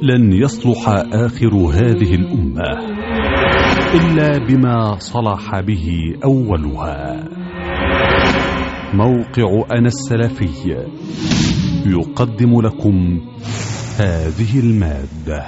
لن يصلح آخر هذه الأمة إلا بما صلح به أولها موقع أنا السلفي يقدم لكم هذه المادة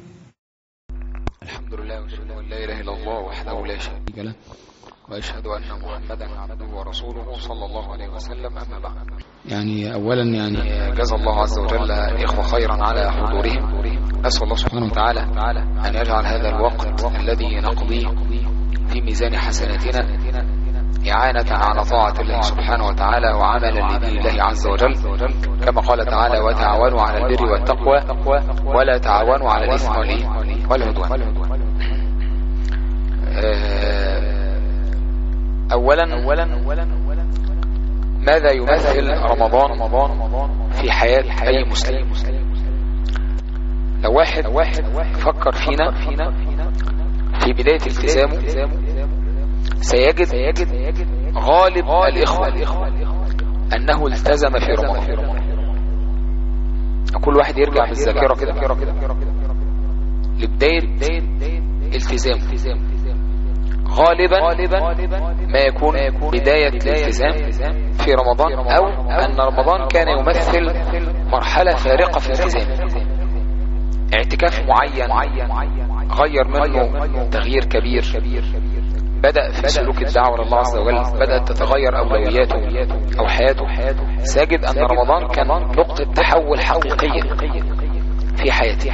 الحمد لله واشهد ان لا اله الا الله وحده لا شريك له واشهد ان محمدا عبده ورسوله صلى الله عليه وسلم اما بعد يعني اولا يعني جزا الله عز وجل الاخوه خيرا على حضورهم اسال الله سبحانه وتعالى ان يجعل هذا الوقت الذي نقضيه في ميزان حسناتنا إعانة على طاعة الله سبحانه وتعالى وعملا لدين الله عز وجل كما قال تعالى وتعاونوا على البر والتقوى ولا تعاونوا على الإثم والعدوان أولا ماذا يمثل رمضان في حياة أي مسلم لو واحد فكر فينا في بداية التزامه سيجد غالب الإخوة أنه التزم في رمضان كل واحد يرجع بالذاكرة كده لبداية التزام غالبا ما يكون بداية الالتزام في رمضان أو أن رمضان كان يمثل مرحلة فارقة في الالتزام اعتكاف معين غير منه تغيير كبير بدأ في سلوك الدعوة لله عز وجل بدأت تتغير أولوياته أو حياته ساجد أن رمضان كان نقطة تحول حقيقية في حياته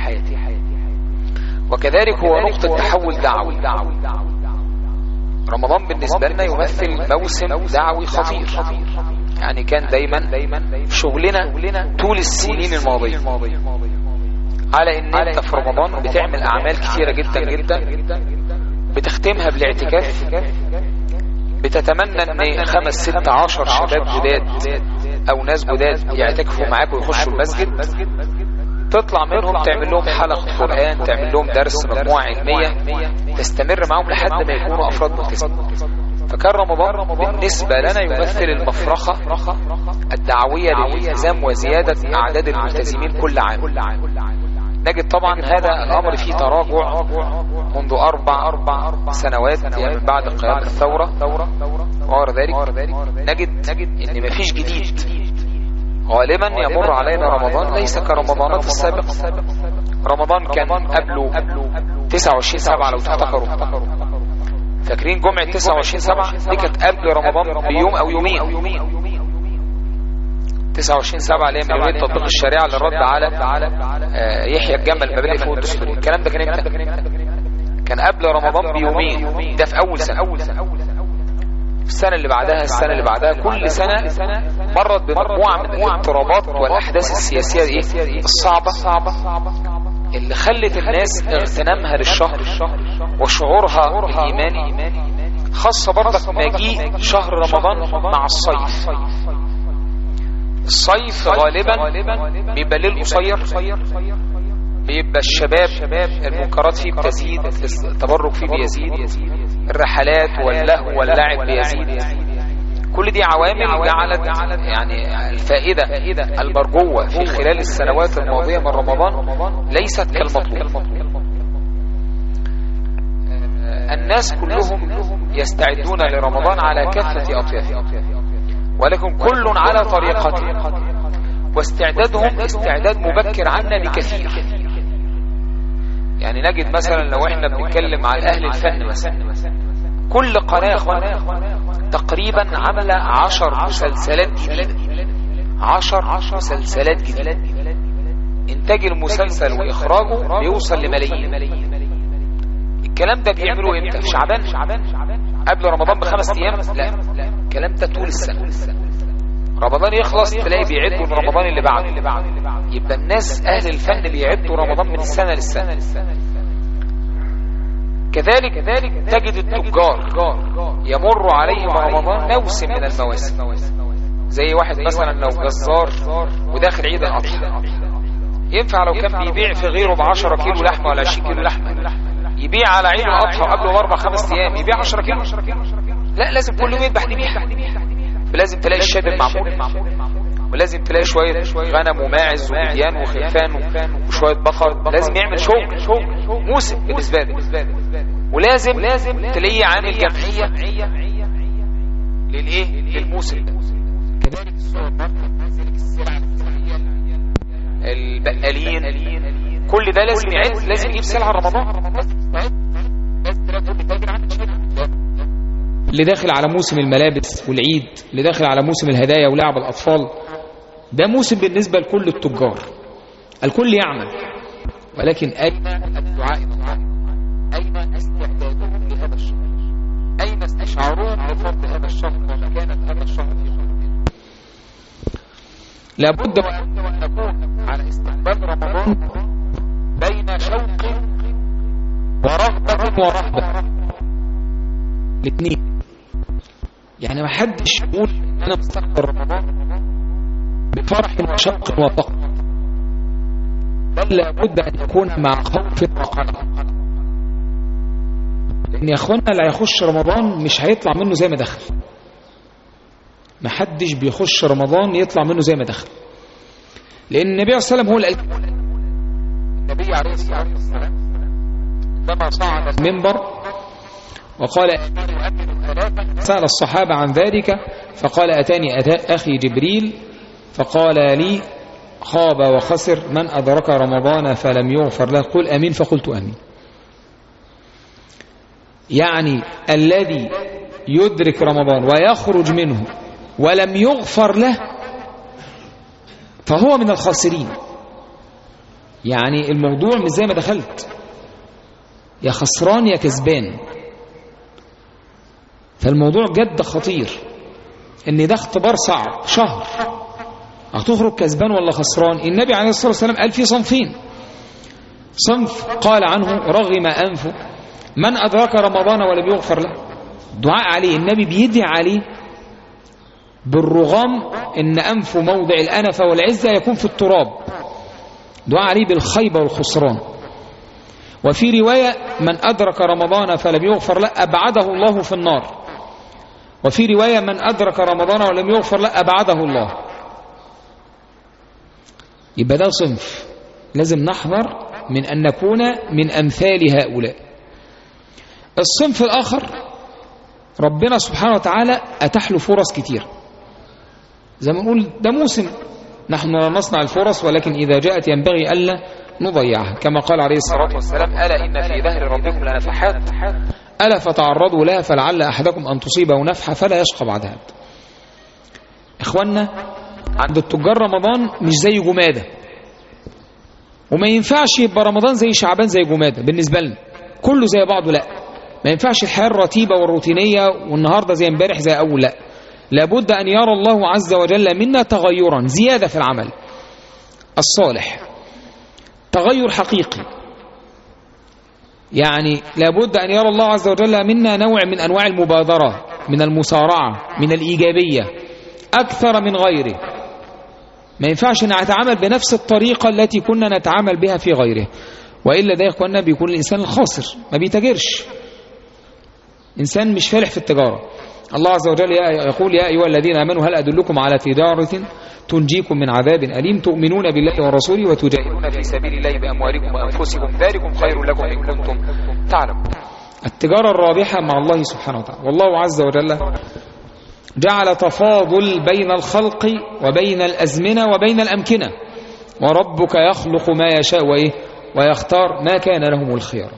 وكذلك هو نقطة تحول دعوي رمضان بالنسبة لنا يمثل موسم دعوي خطير يعني كان دايما شغلنا طول السنين الماضية على ان انت في رمضان بتعمل اعمال كثيرة جدا جدا بتختمها بالاعتكاف بتتمنى ان خمس ست عشر شباب جداد او ناس جداد يعتكفوا معاك ويخشوا المسجد تطلع منهم تعمل لهم حلقة قرآن تعمل لهم درس مجموعة علمية تستمر معهم لحد ما يكونوا أفراد ملتزمين فكان رمضان بالنسبة لنا يمثل المفرخة الدعوية للالتزام وزيادة أعداد الملتزمين كل عام نجد طبعا هذا الأمر فيه تراجع منذ أربع أربع سنوات يعني من بعد قيام الثورة وغير ذلك نجد إن مفيش جديد غالبا يمر علينا رمضان ليس كرمضانات السابقة رمضان كان قبله 29 سبعة لو تفتكروا فاكرين جمعة 29 سبعة دي كانت قبل رمضان بيوم أو يومين 29 سبعة اللي هي من يومين تطبيق الشريعة للرد على يحيى الجمل مبادئ فوق الدستوري الكلام ده كان امتى؟ كان قبل رمضان بيومين ده في أول سنة السنة اللي بعدها السنة اللي بعدها كل سنة مرت بمجموعة من الاضطرابات والأحداث السياسية ايه الصعبة اللي خلت الناس اغتنامها للشهر وشعورها الإيماني خاصة برضك مجيء شهر رمضان مع الصيف الصيف غالبا بيبقى ليل قصير بيبقى الشباب المنكرات فيه بتزيد التبرك فيه بيزيد الرحلات واللهو واللعب بيزيد كل دي عوامل جعلت يعني الفائدة المرجوة في خلال السنوات الماضية من رمضان ليست كالمطلوب الناس كلهم يستعدون لرمضان على كافة أطيافه ولكن كل على طريقته واستعدادهم استعداد مبكر عنا بكثير يعني نجد مثلا لو احنا بنتكلم عن اهل الفن مثلا كل قناة تقريبا عمل عشر مسلسلات جديدة عشر مسلسلات جديدة انتاج المسلسل واخراجه بيوصل لملايين الكلام ده بيعملوا امتى في شعبان قبل رمضان بخمس ايام لا الكلام ده طول السنة رمضان يخلص تلاقي بيعدوا رمضان اللي بعده يبقى الناس اهل الفن بيعدوا رمضان من السنة للسنة كذلك تجد التجار يمر عليهم رمضان موسم من المواسم زي واحد مثلا لو جزار وداخل عيد الاضحى ينفع لو كان بيبيع في غيره ب 10 كيلو لحمه ولا 20 كيلو لحمه يبيع على عيد الاضحى قبله باربع خمس ايام يبيع 10 كيلو لا لازم كل يوم يذبح ذبيحه لازم تلاقي الشادر معمول ولازم تلاقي شوية غنم وماعز ومديان وخلفان وشوية بقر لازم يعمل شغل شغل موسم بالنسبة له ولازم لازم تلاقيه عامل جمعية للايه للموسم ده كذلك البقالين كل ده لازم يعد لازم يجيب سلعة رمضان اللي داخل على موسم الملابس والعيد اللي داخل على موسم الهدايا ولعب الأطفال ده موسم بالنسبة لكل التجار الكل يعمل ولكن أين الدعاء أين استعدادهم لهذا الشهر أين استشعارهم بفضل هذا الشهر ومكانة هذا الشهر في قلوبهم لابد وأن نكون على استقبال رمضان بين شوق ورغبة ورهبة الاثنين يعني ما حدش يقول انا مستقبل رمضان بفرح وشوق وفقر بل لابد ان يكون مع خوف وقلق لان يا اخوانا اللي هيخش رمضان مش هيطلع منه زي ما دخل ما حدش بيخش رمضان يطلع منه زي ما دخل لان النبي عليه الصلاه والسلام هو اللي قال النبي عليه الصلاه والسلام عندما صعد المنبر وقال سأل الصحابة عن ذلك فقال أتاني أتا أخي جبريل فقال لي خاب وخسر من أدرك رمضان فلم يغفر له قل أمين فقلت أمين يعني الذي يدرك رمضان ويخرج منه ولم يغفر له فهو من الخاسرين يعني الموضوع مش زي ما دخلت يا خسران يا كسبان فالموضوع جد خطير ان ده اختبار صعب شهر هتخرج كسبان ولا خسران النبي عليه الصلاة والسلام قال في صنفين صنف قال عنه رغم أنفه من أدرك رمضان ولم يغفر له دعاء عليه النبي بيدعي عليه بالرغم ان أنفه موضع الأنفة والعزة يكون في التراب دعاء عليه بالخيبة والخسران وفي رواية من أدرك رمضان فلم يغفر له أبعده الله في النار وفي رواية من أدرك رمضان ولم يغفر له أبعده الله يبقى ده صنف لازم نحذر من أن نكون من أمثال هؤلاء الصنف الآخر ربنا سبحانه وتعالى أتح له فرص كتير زي ما نقول ده موسم نحن لا نصنع الفرص ولكن إذا جاءت ينبغي ألا نضيعها كما قال عليه الصلاة والسلام ألا إن في ظهر ربكم لنفحات ألا فتعرضوا لها فلعل أحدكم أن تصيبه نفحة فلا يشقى بعدها إخوانا عند التجار رمضان مش زي جمادة وما ينفعش يبقى رمضان زي شعبان زي جمادة بالنسبة لنا كله زي بعضه لا ما ينفعش الحياة الرتيبة والروتينية والنهاردة زي امبارح زي أول لا لابد أن يرى الله عز وجل منا تغيرا زيادة في العمل الصالح تغير حقيقي يعني لابد أن يرى الله عز وجل منا نوع من أنواع المبادرة من المسارعة من الإيجابية أكثر من غيره ما ينفعش أن نتعامل بنفس الطريقة التي كنا نتعامل بها في غيره وإلا ده يا بيكون الإنسان الخاسر ما بيتاجرش إنسان مش فالح في التجارة الله عز وجل يقول يا أيها الذين آمنوا هل أدلكم على تجارة تنجيكم من عذاب أليم تؤمنون بالله ورسوله وتجاهدون في سبيل الله بأموالكم وأنفسكم ذلكم خير لكم إن كنتم تعلمون التجارة الرابحة مع الله سبحانه وتعالى والله عز وجل جعل تفاضل بين الخلق وبين الأزمنة وبين الأمكنة وربك يخلق ما يشاء وإيه ويختار ما كان لهم الخيار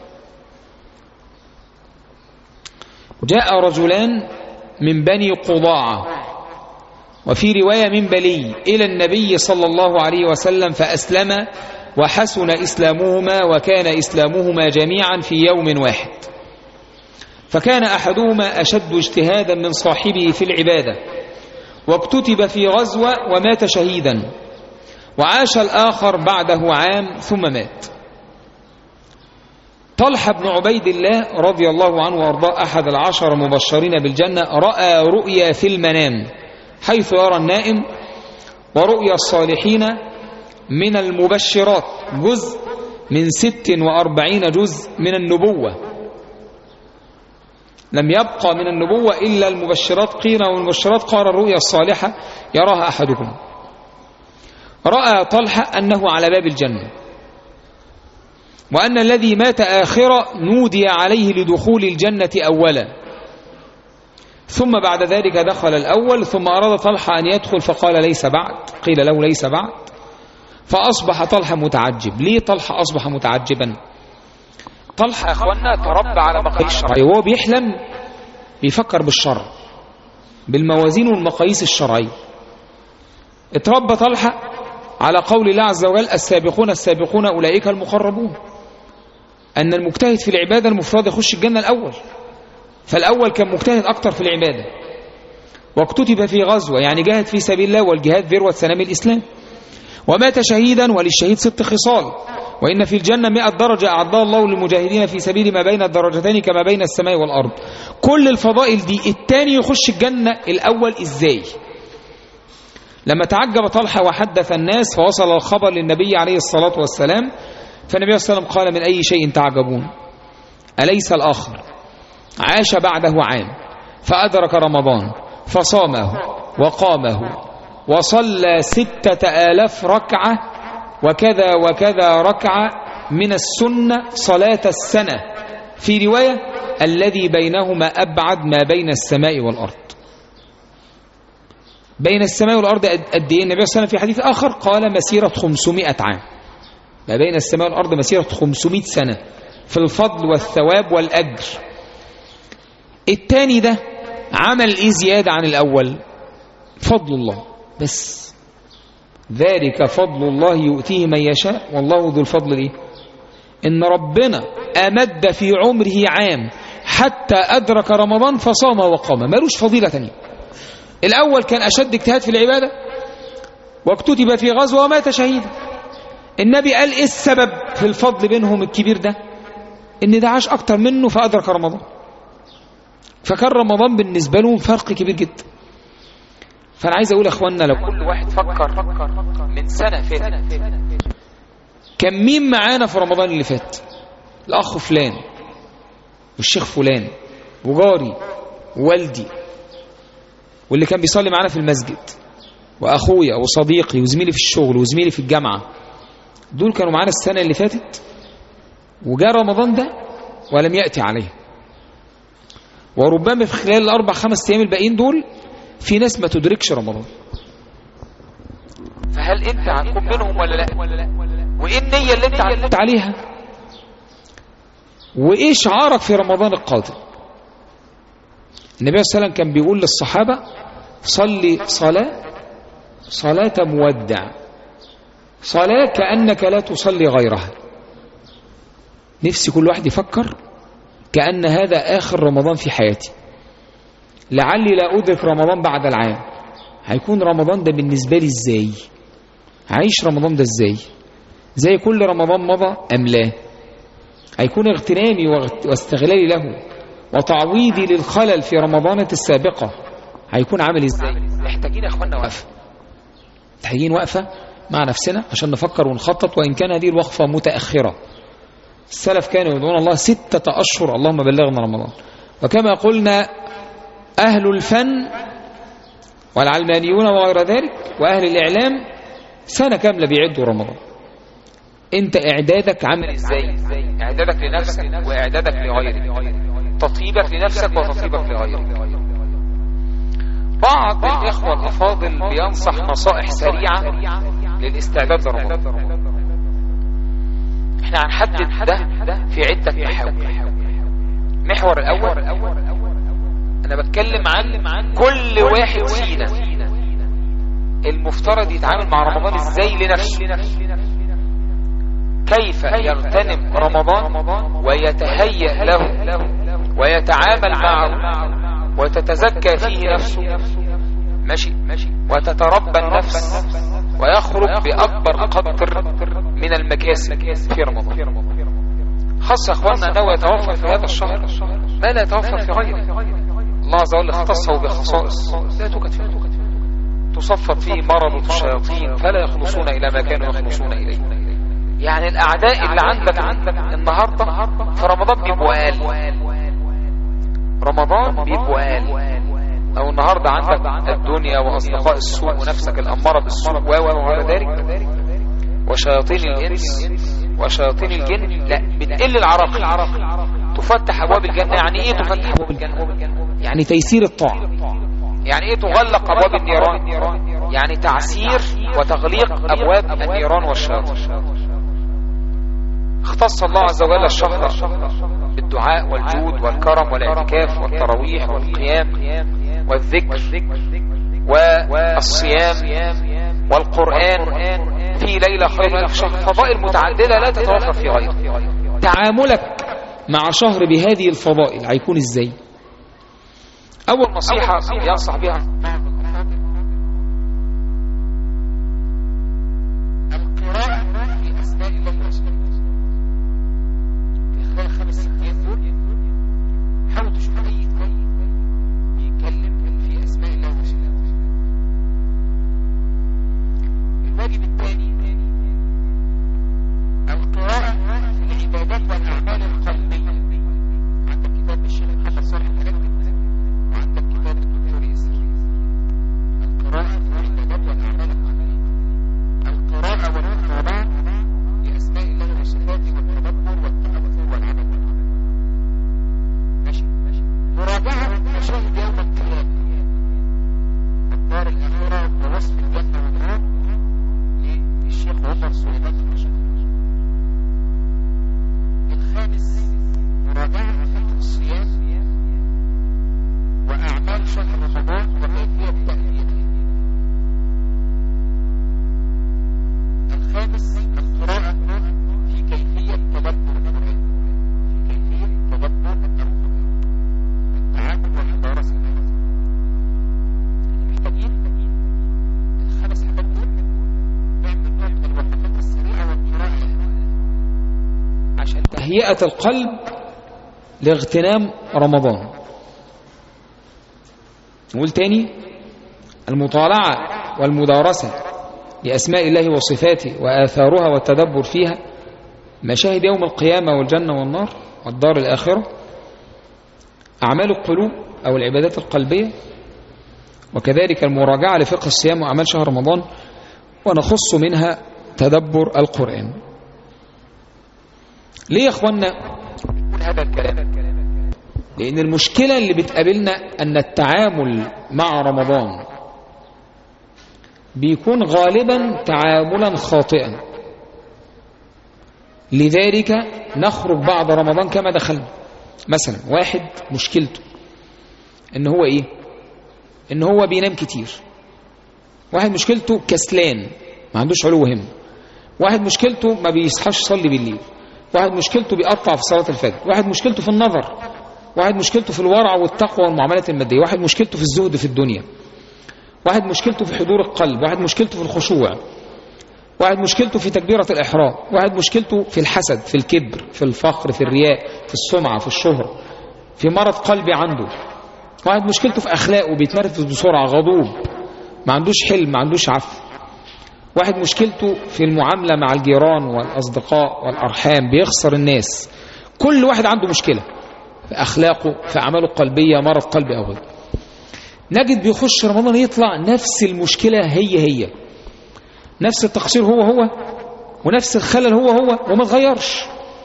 جاء رجلان من بني قضاعة وفي رواية من بلي إلى النبي صلى الله عليه وسلم فأسلم وحسن إسلامهما وكان إسلامهما جميعا في يوم واحد فكان أحدهما أشد اجتهادا من صاحبه في العبادة واكتتب في غزوة ومات شهيدا وعاش الآخر بعده عام ثم مات طلحة بن عبيد الله رضي الله عنه وارضاه أحد العشر مبشرين بالجنة رأى رؤيا في المنام حيث يرى النائم ورؤيا الصالحين من المبشرات جزء من ست وأربعين جزء من النبوة لم يبقى من النبوة إلا المبشرات قيل والمبشرات قال الرؤيا الصالحة يراها أحدكم رأى طلحة أنه على باب الجنة وأن الذي مات آخرة نودي عليه لدخول الجنة أولا ثم بعد ذلك دخل الأول ثم أراد طلحة أن يدخل فقال ليس بعد قيل له ليس بعد فأصبح طلحة متعجب ليه طلحة أصبح متعجبا طلحة يا اخوانا تربى على مقاييس الشرع وهو بيحلم بيفكر بالشرع بالموازين والمقاييس الشرعية اتربى طلحة على قول الله عز وجل السابقون السابقون أولئك المقربون أن المجتهد في العبادة المفروض يخش الجنة الأول فالأول كان مجتهد أكتر في العبادة واكتتب في غزوة يعني جاهد في سبيل الله والجهاد ذروة سنام الإسلام ومات شهيدا وللشهيد ست خصال وإن في الجنة مئة درجة أعدها الله للمجاهدين في سبيل ما بين الدرجتين كما بين السماء والأرض كل الفضائل دي التاني يخش الجنة الأول إزاي لما تعجب طلحة وحدث الناس فوصل الخبر للنبي عليه الصلاة والسلام فالنبي صلى الله عليه وسلم قال من أي شيء تعجبون أليس الآخر عاش بعده عام فأدرك رمضان فصامه وقامه وصلى ستة آلاف ركعة وكذا وكذا ركعة من السنة صلاة السنة في رواية الذي بينهما أبعد ما بين السماء والأرض بين السماء والأرض قد إيه النبي صلى الله عليه وسلم في حديث آخر قال مسيرة 500 عام ما بين السماء والأرض مسيرة 500 سنة في الفضل والثواب والأجر التاني ده عمل إيه زيادة عن الأول فضل الله بس ذلك فضل الله يؤتيه من يشاء والله ذو الفضل إيه إن ربنا أمد في عمره عام حتى أدرك رمضان فصام وقام ملوش فضيلة تانية الأول كان أشد اجتهاد في العبادة واكتتب في غزوة ومات شهيدا النبي قال إيه السبب في الفضل بينهم الكبير ده إن ده عاش أكتر منه فأدرك رمضان فكان رمضان بالنسبة لهم فرق كبير جدا فأنا عايز أقول يا أخوانا لو كل واحد فكر من سنة فاتت كان مين معانا في رمضان اللي فات الأخ فلان والشيخ فلان وجاري ووالدي واللي كان بيصلي معانا في المسجد وأخويا وصديقي وزميلي في الشغل وزميلي في الجامعة دول كانوا معانا السنة اللي فاتت وجاء رمضان ده ولم يأتي عليه وربما في خلال الأربع خمس أيام الباقيين دول في ناس ما تدركش رمضان فهل انت هتكون منهم ولا لا وايه النية اللي انت تعلمت عليها وايه شعارك في رمضان القادم النبي صلى الله عليه وسلم كان بيقول للصحابة صلي صلاة صلاة مودع صلاة كأنك لا تصلي غيرها نفسي كل واحد يفكر كأن هذا آخر رمضان في حياتي لعلي لا أدرك رمضان بعد العام هيكون رمضان ده بالنسبة لي ازاي عايش رمضان ده ازاي زي كل رمضان مضى أم لا هيكون اغتنامي واستغلالي له وتعويضي للخلل في رمضانة السابقة هيكون عامل ازاي محتاجين يا اخوانا وقفة محتاجين وقفة مع نفسنا عشان نفكر ونخطط وإن كان هذه الوقفة متأخرة السلف كانوا يدعون الله ستة أشهر اللهم بلغنا رمضان وكما قلنا أهل الفن والعلمانيون وغير ذلك وأهل الإعلام سنة كاملة بيعدوا رمضان انت اعدادك عامل ازاي اعدادك لنفسك واعدادك لغيرك تطيبك لنفسك وتطيبك لغيرك بعض الاخوة الافاضل بينصح نصائح سريعة للاستعداد لرمضان احنا هنحدد ده في عدة محاور محور الاول انا بتكلم عن كل واحد فينا المفترض يتعامل مع رمضان ازاي لنفسه كيف يغتنم رمضان ويتهيأ له ويتعامل معه وتتزكى فيه نفسه ماشي وتتربى النفس ويخرج بأكبر قدر من المكاسب في رمضان خاصة أخواننا أنه يتوفر في هذا الشهر ما لا يتوفر في غيره الله عز وجل اختصه بخصائص لا توجد فيه تصفد فيه مرض الشياطين فلا يخلصون إلى ما كانوا يخلصون إليه يعني الأعداء اللي عندك عندك النهاردة في رمضان بيبقوا قال رمضان بيبقوا قال او النهاردة عندك الدنيا واصدقاء السوء ونفسك الامارة بالسوء و وغير ذلك وشياطين الانس وشياطين الجن لا بتقل العراقيل تفتح ابواب الجنة يعني ايه تفتح ابواب الجنة يعني تيسير الطاعة يعني ايه تغلق ابواب النيران يعني تعسير وتغليق ابواب النيران والشياطين اختص الله عز وجل الشهر بالدعاء والجود والكرم والاعتكاف والتراويح والقيام والذكر والصيام والقرآن في ليلة خير من ألف شهر فضائل متعددة لا تتوفر في غيره تعاملك مع شهر بهذه الفضائل هيكون ازاي أول نصيحة ينصح بها القراءة في أسماء الله وصفاته في خلال خمس ست أيام دول حاول تشوف أي كتاب بيتكلم في أسماء الله وصفاته الواجب الثاني القراءة في العبادات والأعمال القلبية عندك كتاب الشيخ محمد صالح الحلبي وعندك كتاب الدكتور ياسر القراءة في العبادات والأعمال القلبية القراءة والمتابعة لأسماء الله وصفاته والتدبر والتأثر والعمل ماشي مراجعة مشاهد يوم القيامة الدار الآخرة ووصف الجنة والنار للشيخ عمر سليمان الرشيد الخامس مراجعة فقه الصيام وأعمال شهر رمضان وكيفية تأديته الخامس القراءة في كيفية تدبر القرآن في كيفية تدبر القرآن التعامل والمدارسة محتاجين الخمس حاجات دول نعمل نوع من الوقفات السريعة والقراءة عشان تهيئة القلب لاغتنام رمضان نقول تاني المطالعة والمدارسة لأسماء الله وصفاته وآثارها والتدبر فيها مشاهد يوم القيامة والجنة والنار والدار الآخرة أعمال القلوب أو العبادات القلبية وكذلك المراجعة لفقه الصيام وأعمال شهر رمضان ونخص منها تدبر القرآن ليه يا اخوانا نقول هذا الكلام لان المشكلة اللي بتقابلنا ان التعامل مع رمضان بيكون غالبا تعاملا خاطئا لذلك نخرج بعد رمضان كما دخلنا مثلا واحد مشكلته ان هو ايه ان هو بينام كتير واحد مشكلته كسلان ما عندوش علو هم واحد مشكلته ما بيصحاش يصلي بالليل واحد مشكلته بيقطع في صلاة الفجر واحد مشكلته في النظر واحد مشكلته في الورع والتقوى والمعاملات المادية واحد مشكلته في الزهد في الدنيا واحد مشكلته في حضور القلب واحد مشكلته في الخشوع واحد مشكلته في تكبيرة الإحرام واحد مشكلته في الحسد في الكبر في الفخر في الرياء في السمعة في الشهرة في مرض قلبي عنده واحد مشكلته في أخلاقه بيتنرفز بسرعة غضوب ما عندوش حلم ما عندوش عفو واحد مشكلته في المعاملة مع الجيران والأصدقاء والأرحام بيخسر الناس كل واحد عنده مشكلة في أخلاقه في أعماله القلبية مرض قلبي أو غيره نجد بيخش رمضان يطلع نفس المشكلة هي هي نفس التقصير هو هو ونفس الخلل هو هو وما تغيرش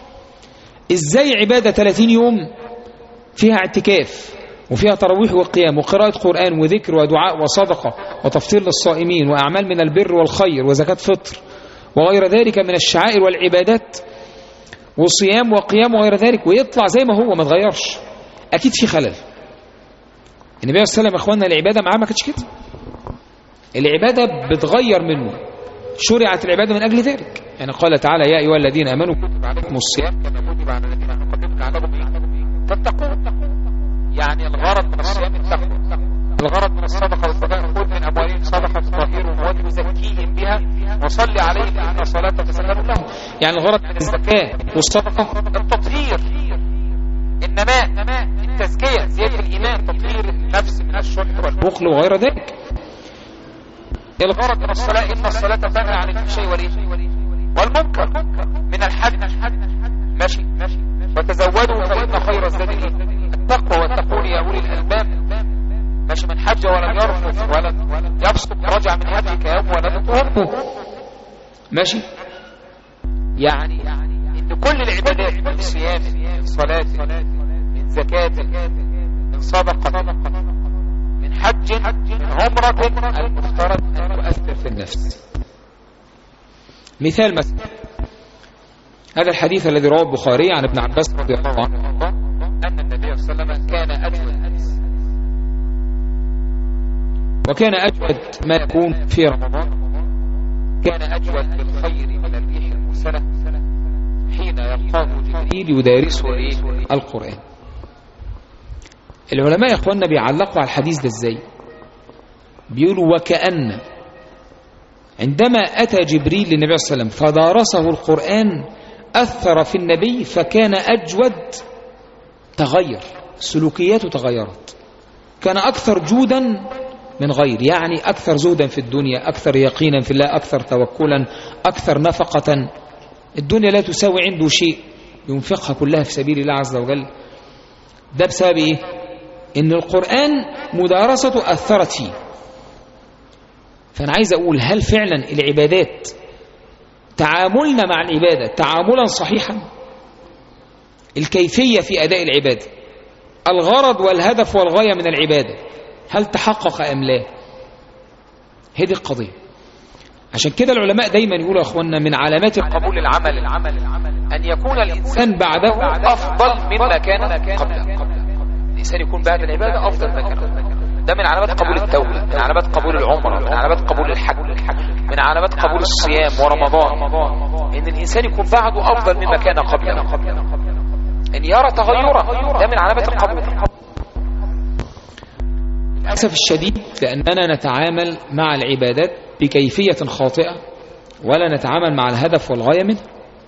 ازاي عبادة 30 يوم فيها اعتكاف وفيها تراويح وقيام وقراءة قرآن وذكر ودعاء وصدقة وتفطير للصائمين وأعمال من البر والخير وزكاة فطر وغير ذلك من الشعائر والعبادات وصيام وقيام وغير ذلك ويطلع زي ما هو ما تغيرش أكيد في خلل النبي صلى الله عليه وسلم يا اخوانا العبادة معاه ما كانتش كده العبادة بتغير منه شرعت العبادة من أجل ذلك يعني قال تعالى يا أيها الذين أمنوا كتب عليكم الصيام كما كتب على الذين من قبلكم لعلكم تتقون يعني الغرض من الصيام التقوى الغرض من الصدقة والصدقة خذ من أموالهم صدقة تطهيرهم وتزكيهم بها وصل عليهم إن صلاتك سكن لهم يعني الغرض من الزكاة والصدقة التطهير النماء التزكية زيادة الإيمان تطهير النفس من الشرك والبخل بخل وغير ذلك الغرض من الصلاة إن الصلاة تنهى عن الفحشاء والإيه والمنكر من الحج ماشي وتزودوا فإن خير الزاد الإيه التقوى واتقون يا أولي الألباب ماشي من حج ولم يرفث ولم يفسق رجع من حجه كيوم ولدته امه ماشي يعني ان كل العبادات من صيام من صلاة من زكاة من صدقة من حج من عمرة المفترض ان تؤثر في النفس مثال مثلا هذا الحديث الذي رواه البخاري عن ابن عباس رضي الله عنه أن النبي صلى الله عليه وسلم كان أجود وكان أجود ما يكون في رمضان كان أجود بالخير من الريح المرسلة حين يلقاه جبريل يدارسه القرآن العلماء يا اخواننا بيعلقوا على الحديث ده ازاي بيقولوا وكأن عندما أتى جبريل للنبي صلى الله عليه وسلم فدارسه القرآن أثر في النبي فكان أجود تغير سلوكياته تغيرت كان أكثر جودا من غير يعني أكثر زهدا في الدنيا أكثر يقينا في الله أكثر توكلا أكثر نفقة الدنيا لا تساوي عنده شيء ينفقها كلها في سبيل الله عز وجل ده بسبب إيه؟ إن القرآن مدارسته أثرت فيه فأنا عايز أقول هل فعلا العبادات تعاملنا مع العبادة تعاملا صحيحا الكيفية في أداء العبادة الغرض والهدف والغاية من العبادة هل تحقق أم لا هذه القضية عشان كده العلماء دايما يقولوا يا أخوانا من علامات قبول العمل العمل أن يكون الإنسان بعده أفضل مما كان قبله الإنسان يكون بعد العبادة أفضل ما كان قبله ده من علامات قبول التوبة من علامات قبول العمرة من علامات قبول الحج من علامات قبول الصيام ورمضان ان الانسان يكون بعده افضل مما كان قبله ان يرى تغيرا ده من علامات القبول للأسف الشديد لأننا نتعامل مع العبادات بكيفية خاطئة ولا نتعامل مع الهدف والغاية منه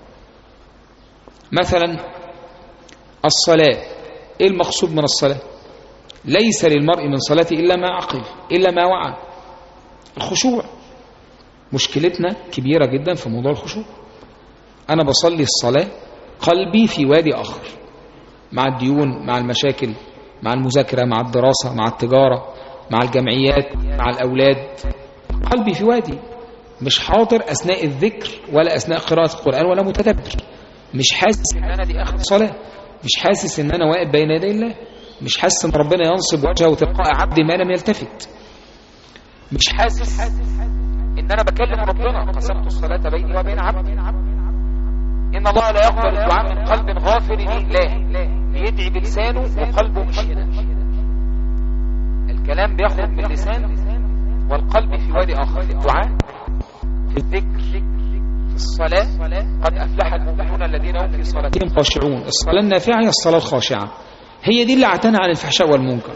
مثلا الصلاة إيه المقصود من الصلاة ليس للمرء من صلاته إلا ما عقل إلا ما وعى الخشوع مشكلتنا كبيرة جدا في موضوع الخشوع أنا بصلي الصلاة قلبي في وادي آخر مع الديون مع المشاكل مع المذاكرة مع الدراسة مع التجارة مع الجمعيات مع الأولاد قلبي في وادي مش حاضر أثناء الذكر ولا أثناء قراءة القرآن ولا متدبر مش حاسس إن أنا دي آخر صلاة مش حاسس إن أنا واقف بين يدي الله مش حاسس إن ربنا ينصب وجهه تلقاء عبد ما لم يلتفت مش حاسس ان انا بكلم ربنا قسمت الصلاة بيني وبين عبدي ان الله لا يقبل الدعاء من قلب غافل لله بيدعي بلسانه وقلبه مش هنا الكلام بيخرج من اللسان والقلب في وادي اخر في الدعاء في الذكر في الصلاة قد افلح المؤمنون الذين هم في صلاتهم خاشعون الصلاة النافعة هي الصلاة الخاشعة هي دي اللي اعتنى عن الفحشاء والمنكر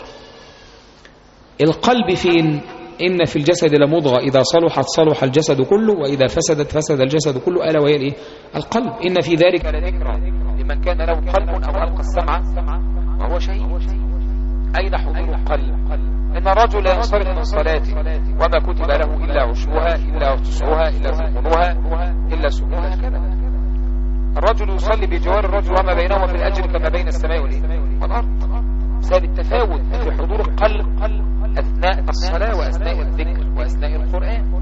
القلب فين إن في الجسد لمضغة إذا صلحت صلح الجسد كله وإذا فسدت فسد الجسد كله ألا وهي الإيه؟ القلب إن في ذلك لذكرى لمن كان له قلب أو ألقى السمع وهو شهيد أين حضور القلب إن الرجل ينصرف من صلاته وما كتب له إلا عشرها إلا تسعها إلا ثمنها إلا سبعها كذا الرجل يصلي بجوار الرجل وما بينهما في الأجر كما بين السماء والأرض بسبب التفاوت في حضور القلب أثناء الصلاة وأثناء الذكر وأثناء القرآن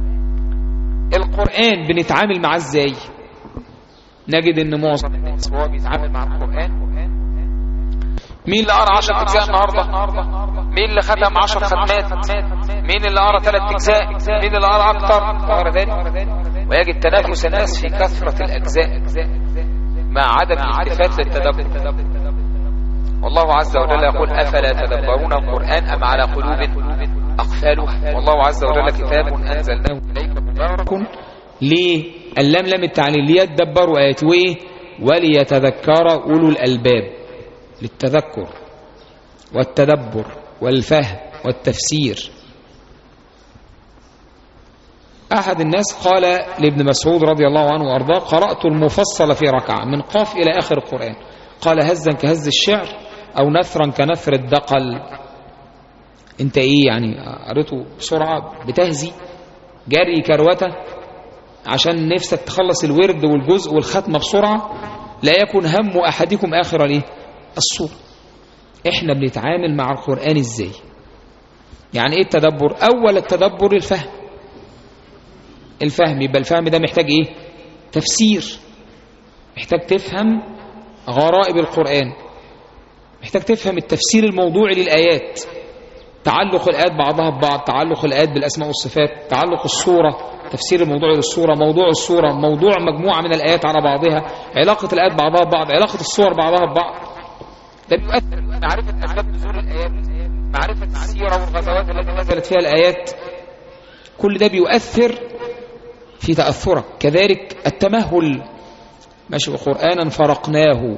القرآن بنتعامل معاه ازاي نجد ان معظم الناس وهو بيتعامل مع القرآن مين اللي قرأ 10 أجزاء النهاردة مين اللي ختم 10 ختمات مين اللي قرأ 3 أجزاء مين اللي قرأ أكتر وغير ذلك ويجد تنافس الناس في كثرة الأجزاء مع عدم الالتفات للتدبر والله عز وجل يقول أفلا تدبرون القرآن أم على قلوب أقفالها والله عز وجل كتاب أنزلناه إليك مبارك ليه اللام لام التعليل ليتدبروا آيات وإيه وليتذكر أولو الألباب للتذكر والتدبر والفهم والتفسير أحد الناس قال لابن مسعود رضي الله عنه وأرضاه قرأت المفصل في ركعة من قاف إلى آخر القرآن قال هزا كهز الشعر أو نثرا كنثر الدقل انت ايه يعني قريته بسرعة بتهزي جري كروته عشان نفسك تخلص الورد والجزء والختمة بسرعة لا يكن هم أحدكم آخر الايه الصورة احنا بنتعامل مع القرآن ازاي يعني ايه التدبر اول التدبر الفهم الفهم يبقى الفهم ده محتاج ايه تفسير محتاج تفهم غرائب القرآن محتاج تفهم التفسير الموضوعي للآيات تعلق الآيات بعضها ببعض تعلق الآيات بالأسماء والصفات تعلق الصورة تفسير الموضوع للصورة موضوع الصورة موضوع مجموعة من الآيات على بعضها علاقة الآيات بعضها ببعض علاقة الصور بعضها ببعض ده بيؤثر معرفة أسباب نزول الآيات معرفة السيرة والغزوات التي نزلت فيها الآيات كل ده بيؤثر في تأثرك كذلك التمهل ماشي قرآنا فرقناه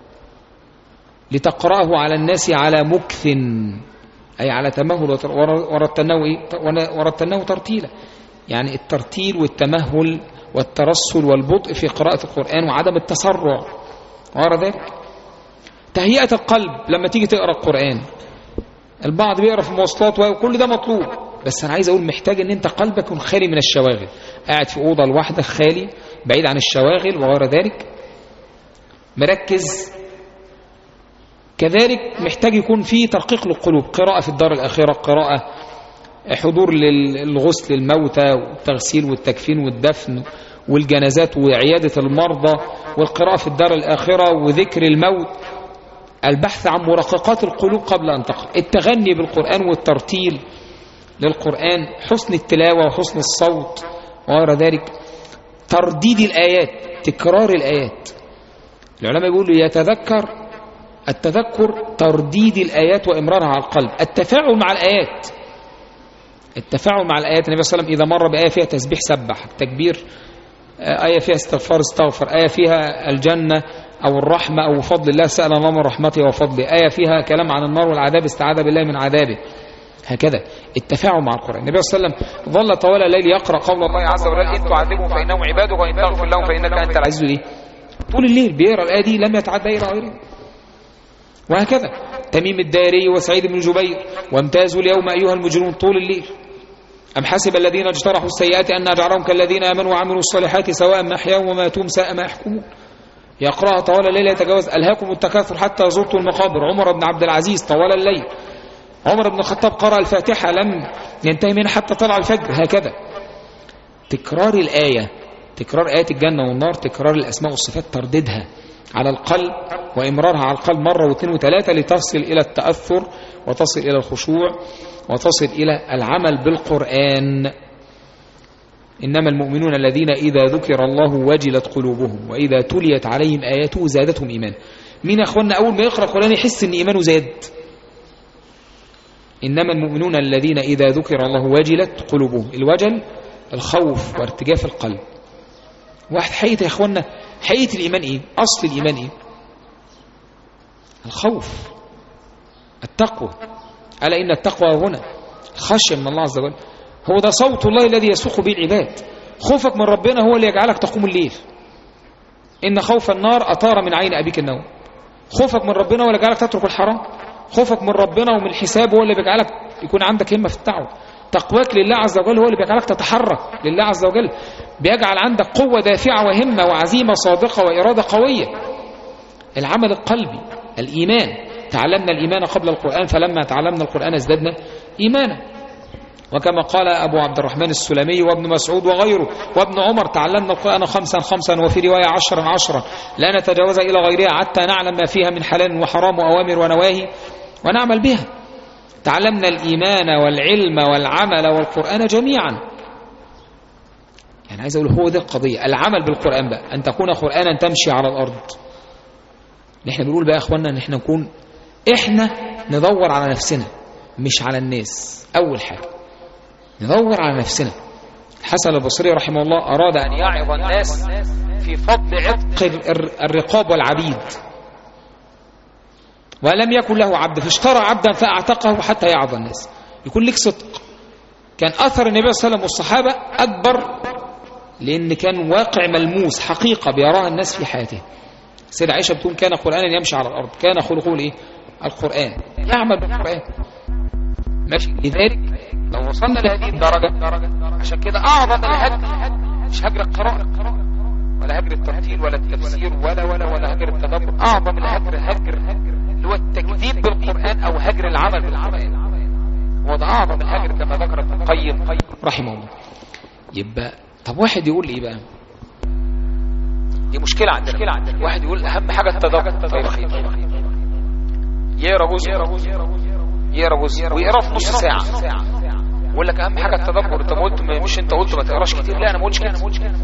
لتقرأه على الناس على مكث أي على تمهل ورتلناه إيه؟ ورتلناه ترتيلا يعني الترتيل والتمهل والترسل والبطء في قراءة القرآن وعدم التسرع وراء ذلك تهيئة القلب لما تيجي تقرأ القرآن البعض بيقرأ في المواصلات وكل ده مطلوب بس أنا عايز أقول محتاج أن أنت قلبك يكون خالي من الشواغل قاعد في أوضة لوحدك خالي بعيد عن الشواغل وغير ذلك مركز كذلك محتاج يكون في ترقيق للقلوب قراءة في الدار الآخرة قراءة حضور للغسل للموتى والتغسيل والتكفين والدفن والجنازات وعيادة المرضى والقراءة في الدار الآخرة وذكر الموت البحث عن مرققات القلوب قبل أن تقرأ التغني بالقرآن والترتيل للقرآن حسن التلاوة وحسن الصوت وغير ذلك ترديد الآيات تكرار الآيات العلماء يقولوا يتذكر التذكر ترديد الآيات وإمرارها على القلب التفاعل مع الآيات التفاعل مع الآيات النبي صلى الله عليه وسلم إذا مر بآية فيها تسبيح سبح تكبير آية فيها استغفار استغفر آية فيها الجنة أو الرحمة أو فضل الله سأل الله من رحمته وفضله آية فيها كلام عن النار والعذاب استعاذ بالله من عذابه هكذا التفاعل مع القرآن النبي صلى الله عليه وسلم ظل طوال الليل يقرأ قول الله عز وجل إن تعذبهم فإنهم عبادك وإن تغفر لهم فإنك أنت العزيز دي طول الليل بيقرأ الآية دي لم يتعدى إلى غيره وهكذا تميم الداري وسعيد بن جبير وامتازوا اليوم أيها المجرمون طول الليل أم حسب الذين اجترحوا السيئات أن نجعلهم كالذين آمنوا وعملوا الصالحات سواء محياهم وماتهم ساء ما يحكمون يقرأها طوال الليل يتجاوز ألهاكم التكاثر حتى زرتوا المقابر عمر بن عبد العزيز طوال الليل عمر بن الخطاب قرأ الفاتحة لم ينتهي منها حتى طلع الفجر هكذا تكرار الآية تكرار آيات الجنة والنار تكرار الأسماء والصفات ترددها على القلب وإمرارها على القلب مرة واثنين وثلاثة لتصل إلى التأثر وتصل إلى الخشوع وتصل إلى العمل بالقرآن إنما المؤمنون الذين إذا ذكر الله وجلت قلوبهم وإذا تليت عليهم آياته زادتهم إيمان مين يا أخوانا أول ما يقرأ القرآن يحس أن إيمانه زاد إنما المؤمنون الذين إذا ذكر الله وجلت قلوبهم الوجل الخوف وارتجاف القلب واحد حقيقة يا أخوانا حقيقة الإيمان إيه أصل الإيمان إيه الخوف التقوى ألا إن التقوى هنا خشية من الله عز وجل هو ده صوت الله الذي يسوق به العباد خوفك من ربنا هو اللي يجعلك تقوم الليل إن خوف النار أطار من عين أبيك النوم خوفك من ربنا هو اللي يجعلك تترك الحرام خوفك من ربنا ومن الحساب هو اللي بيجعلك يكون عندك همة في الدعوة تقواك لله عز وجل هو اللي بيجعلك تتحرك لله عز وجل بيجعل عندك قوة دافعة وهمة وعزيمة صادقة وإرادة قوية العمل القلبي الإيمان تعلمنا الإيمان قبل القرآن فلما تعلمنا القرآن ازددنا إيمانا وكما قال أبو عبد الرحمن السلمي وابن مسعود وغيره وابن عمر تعلمنا القرآن خمسا خمسا وفي رواية عشرا عشرا لا نتجاوز إلى غيرها حتى نعلم ما فيها من حلال وحرام وأوامر ونواهي ونعمل بها تعلمنا الإيمان والعلم والعمل والقرآن جميعا يعني عايز أقول هو ده القضية العمل بالقرآن بقى أن تكون قرآنا تمشي على الأرض نحن بنقول بقى يا أخوانا أن احنا نكون احنا ندور على نفسنا مش على الناس أول حاجة ندور على نفسنا الحسن البصري رحمه الله أراد أن يعظ الناس في فضل عتق الرقاب والعبيد ولم يكن له عبد فاشترى عبدا فأعتقه حتى يعظ الناس يكون لك صدق كان أثر النبي صلى الله عليه وسلم والصحابة أكبر لأن كان واقع ملموس حقيقة بيراها الناس في حياته سيدة عائشة بتقول كان قرآنا يمشي على الأرض كان خلقه الإيه؟ القرآن يعمل بالقرآن ماشي لذلك لو وصلنا لهذه الدرجة عشان كده أعظم الهجر مش هجر القراءة ولا هجر الترتيل ولا التفسير ولا ولا ولا هجر التدبر أعظم الهجر هجر اللي هو التكذيب بالقرآن أو هجر العمل بالقرآن وده اعظم الهجر كما ذكر ابن القيم رحمه الله يبقى طب واحد يقول ايه بقى دي مشكلة عندنا واحد يقول أهم حاجة التدبر طيب خير يقرا جزء يقرا جزء ويقرا في نص ساعة يقول لك أهم حاجة التدبر أنت ما قلت مش أنت قلت ما تقراش كتير لا أنا ما قلتش كده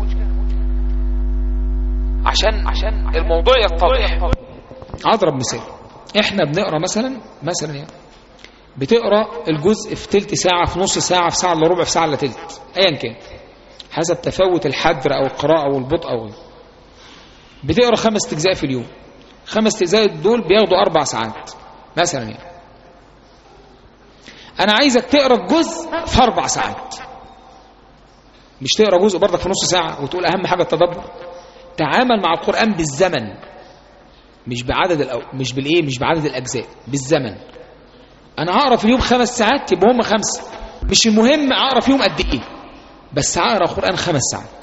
عشان عشان الموضوع يتضح اضرب مثال احنا بنقرا مثلا مثلا يعني بتقرا الجزء في تلت ساعه في نص ساعه في ساعه الا ربع في ساعه الا تلت ايا كان حسب تفاوت الحدر او القراءه او البطء او غيره بتقرا خمس اجزاء في اليوم خمس اجزاء دول بياخدوا اربع ساعات مثلا يعني انا عايزك تقرا الجزء في اربع ساعات مش تقرا جزء برضك في نص ساعه وتقول اهم حاجه التدبر تعامل مع القران بالزمن مش بعدد الأو... مش بالايه مش بعدد الاجزاء بالزمن انا هقرا في اليوم خمس ساعات يبقى هم خمسه مش المهم اقرا فيهم قد ايه بس هقرا قران خمس ساعات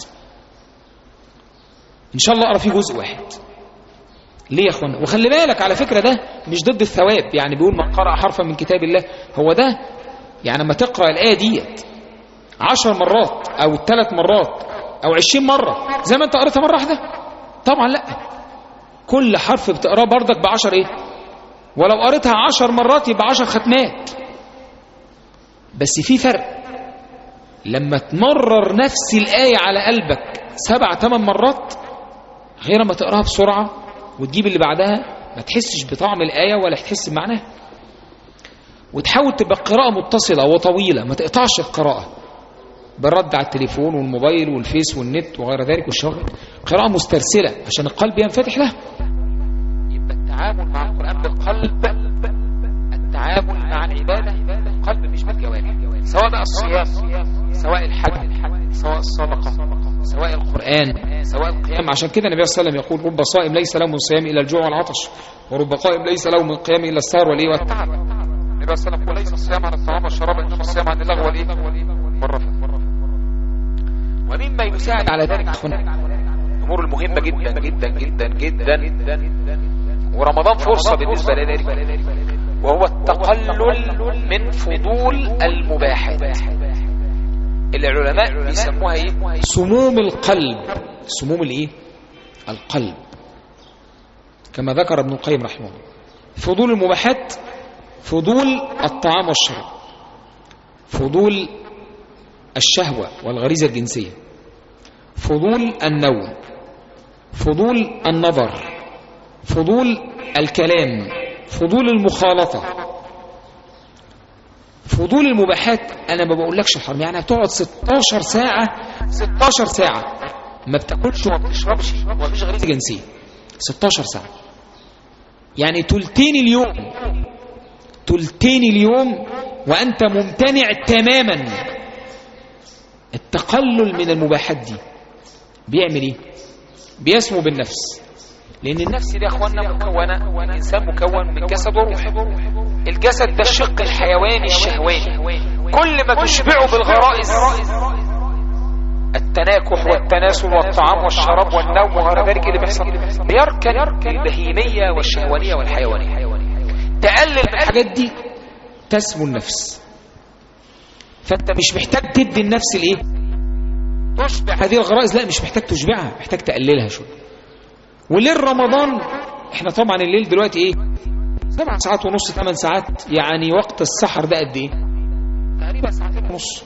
ان شاء الله اقرا فيه جزء واحد ليه يا اخوانا وخلي بالك على فكره ده مش ضد الثواب يعني بيقول من قرأ حرفا من كتاب الله هو ده يعني لما تقرا الايه ديت عشر مرات او ثلاث مرات او عشرين مره زي ما انت قريتها مره واحده طبعا لا كل حرف بتقراه بردك بعشر ايه ولو قريتها عشر مرات يبقى عشر ختمات بس في فرق لما تمرر نفس الآية على قلبك سبع ثمان مرات غير ما تقراها بسرعة وتجيب اللي بعدها ما تحسش بطعم الآية ولا تحس بمعناها وتحاول تبقى قراءة متصلة وطويلة ما تقطعش القراءة بالرد على التليفون والموبايل والفيس والنت وغير ذلك والشغل قراءة مسترسلة عشان القلب ينفتح لها يبقى التعامل مع القرآن بالقلب التعامل مع العبادة بالقلب مش بالجوارح سواء بقى الصيام سواء الحج سواء الصدقة سواء القرآن سواء القيام عشان كده النبي صلى الله عليه وسلم يقول رب صائم ليس له من صيام إلا الجوع والعطش ورب قائم ليس له من قيام إلا السهر والإيه والتعب النبي صلى الله عليه وسلم وليس الصيام عن الطعام والشراب إنما الصيام عن اللغو والإيه والرفث ومما يساعد على ذلك الأمور المهمة جدا جدا جدا جدا ورمضان فرصة بالنسبة لذلك وهو التقلل من فضول المباحات العلماء بيسموها ايه سموم القلب سموم الايه القلب كما ذكر ابن القيم رحمه الله فضول المباحات فضول الطعام والشراب فضول الشهوة والغريزة الجنسية فضول النوم فضول النظر فضول الكلام فضول المخالطة فضول المباحات انا ما بقولكش حرام يعني هتقعد 16 ساعة 16 ساعة ما بتاكلش وما بتشربش وما فيش غريزة جنسية 16 ساعة يعني تلتين اليوم تلتين اليوم وانت ممتنع تماما التقلل من المباحات دي بيعمل ايه بيسمو بالنفس لان النفس دي يا اخوانا مكونه الانسان مكون من جسد وروح الجسد ده الشق الحيواني الشهواني كل ما تشبعه بالغرائز التناكح والتناسل والطعام والشراب والنوم وغير ذلك اللي بيحصل بيركن البهيميه والشهوانيه والحيوانيه تقلل من الحاجات دي تسمو النفس فانت مش محتاج تدي النفس الايه تشبع هذه الغرائز لا مش محتاج تشبعها محتاج تقللها شويه وليل رمضان احنا طبعا الليل دلوقتي ايه سبع ساعات ونص ثمان ساعات يعني وقت السحر ده قد ايه تقريبا ساعتين ونص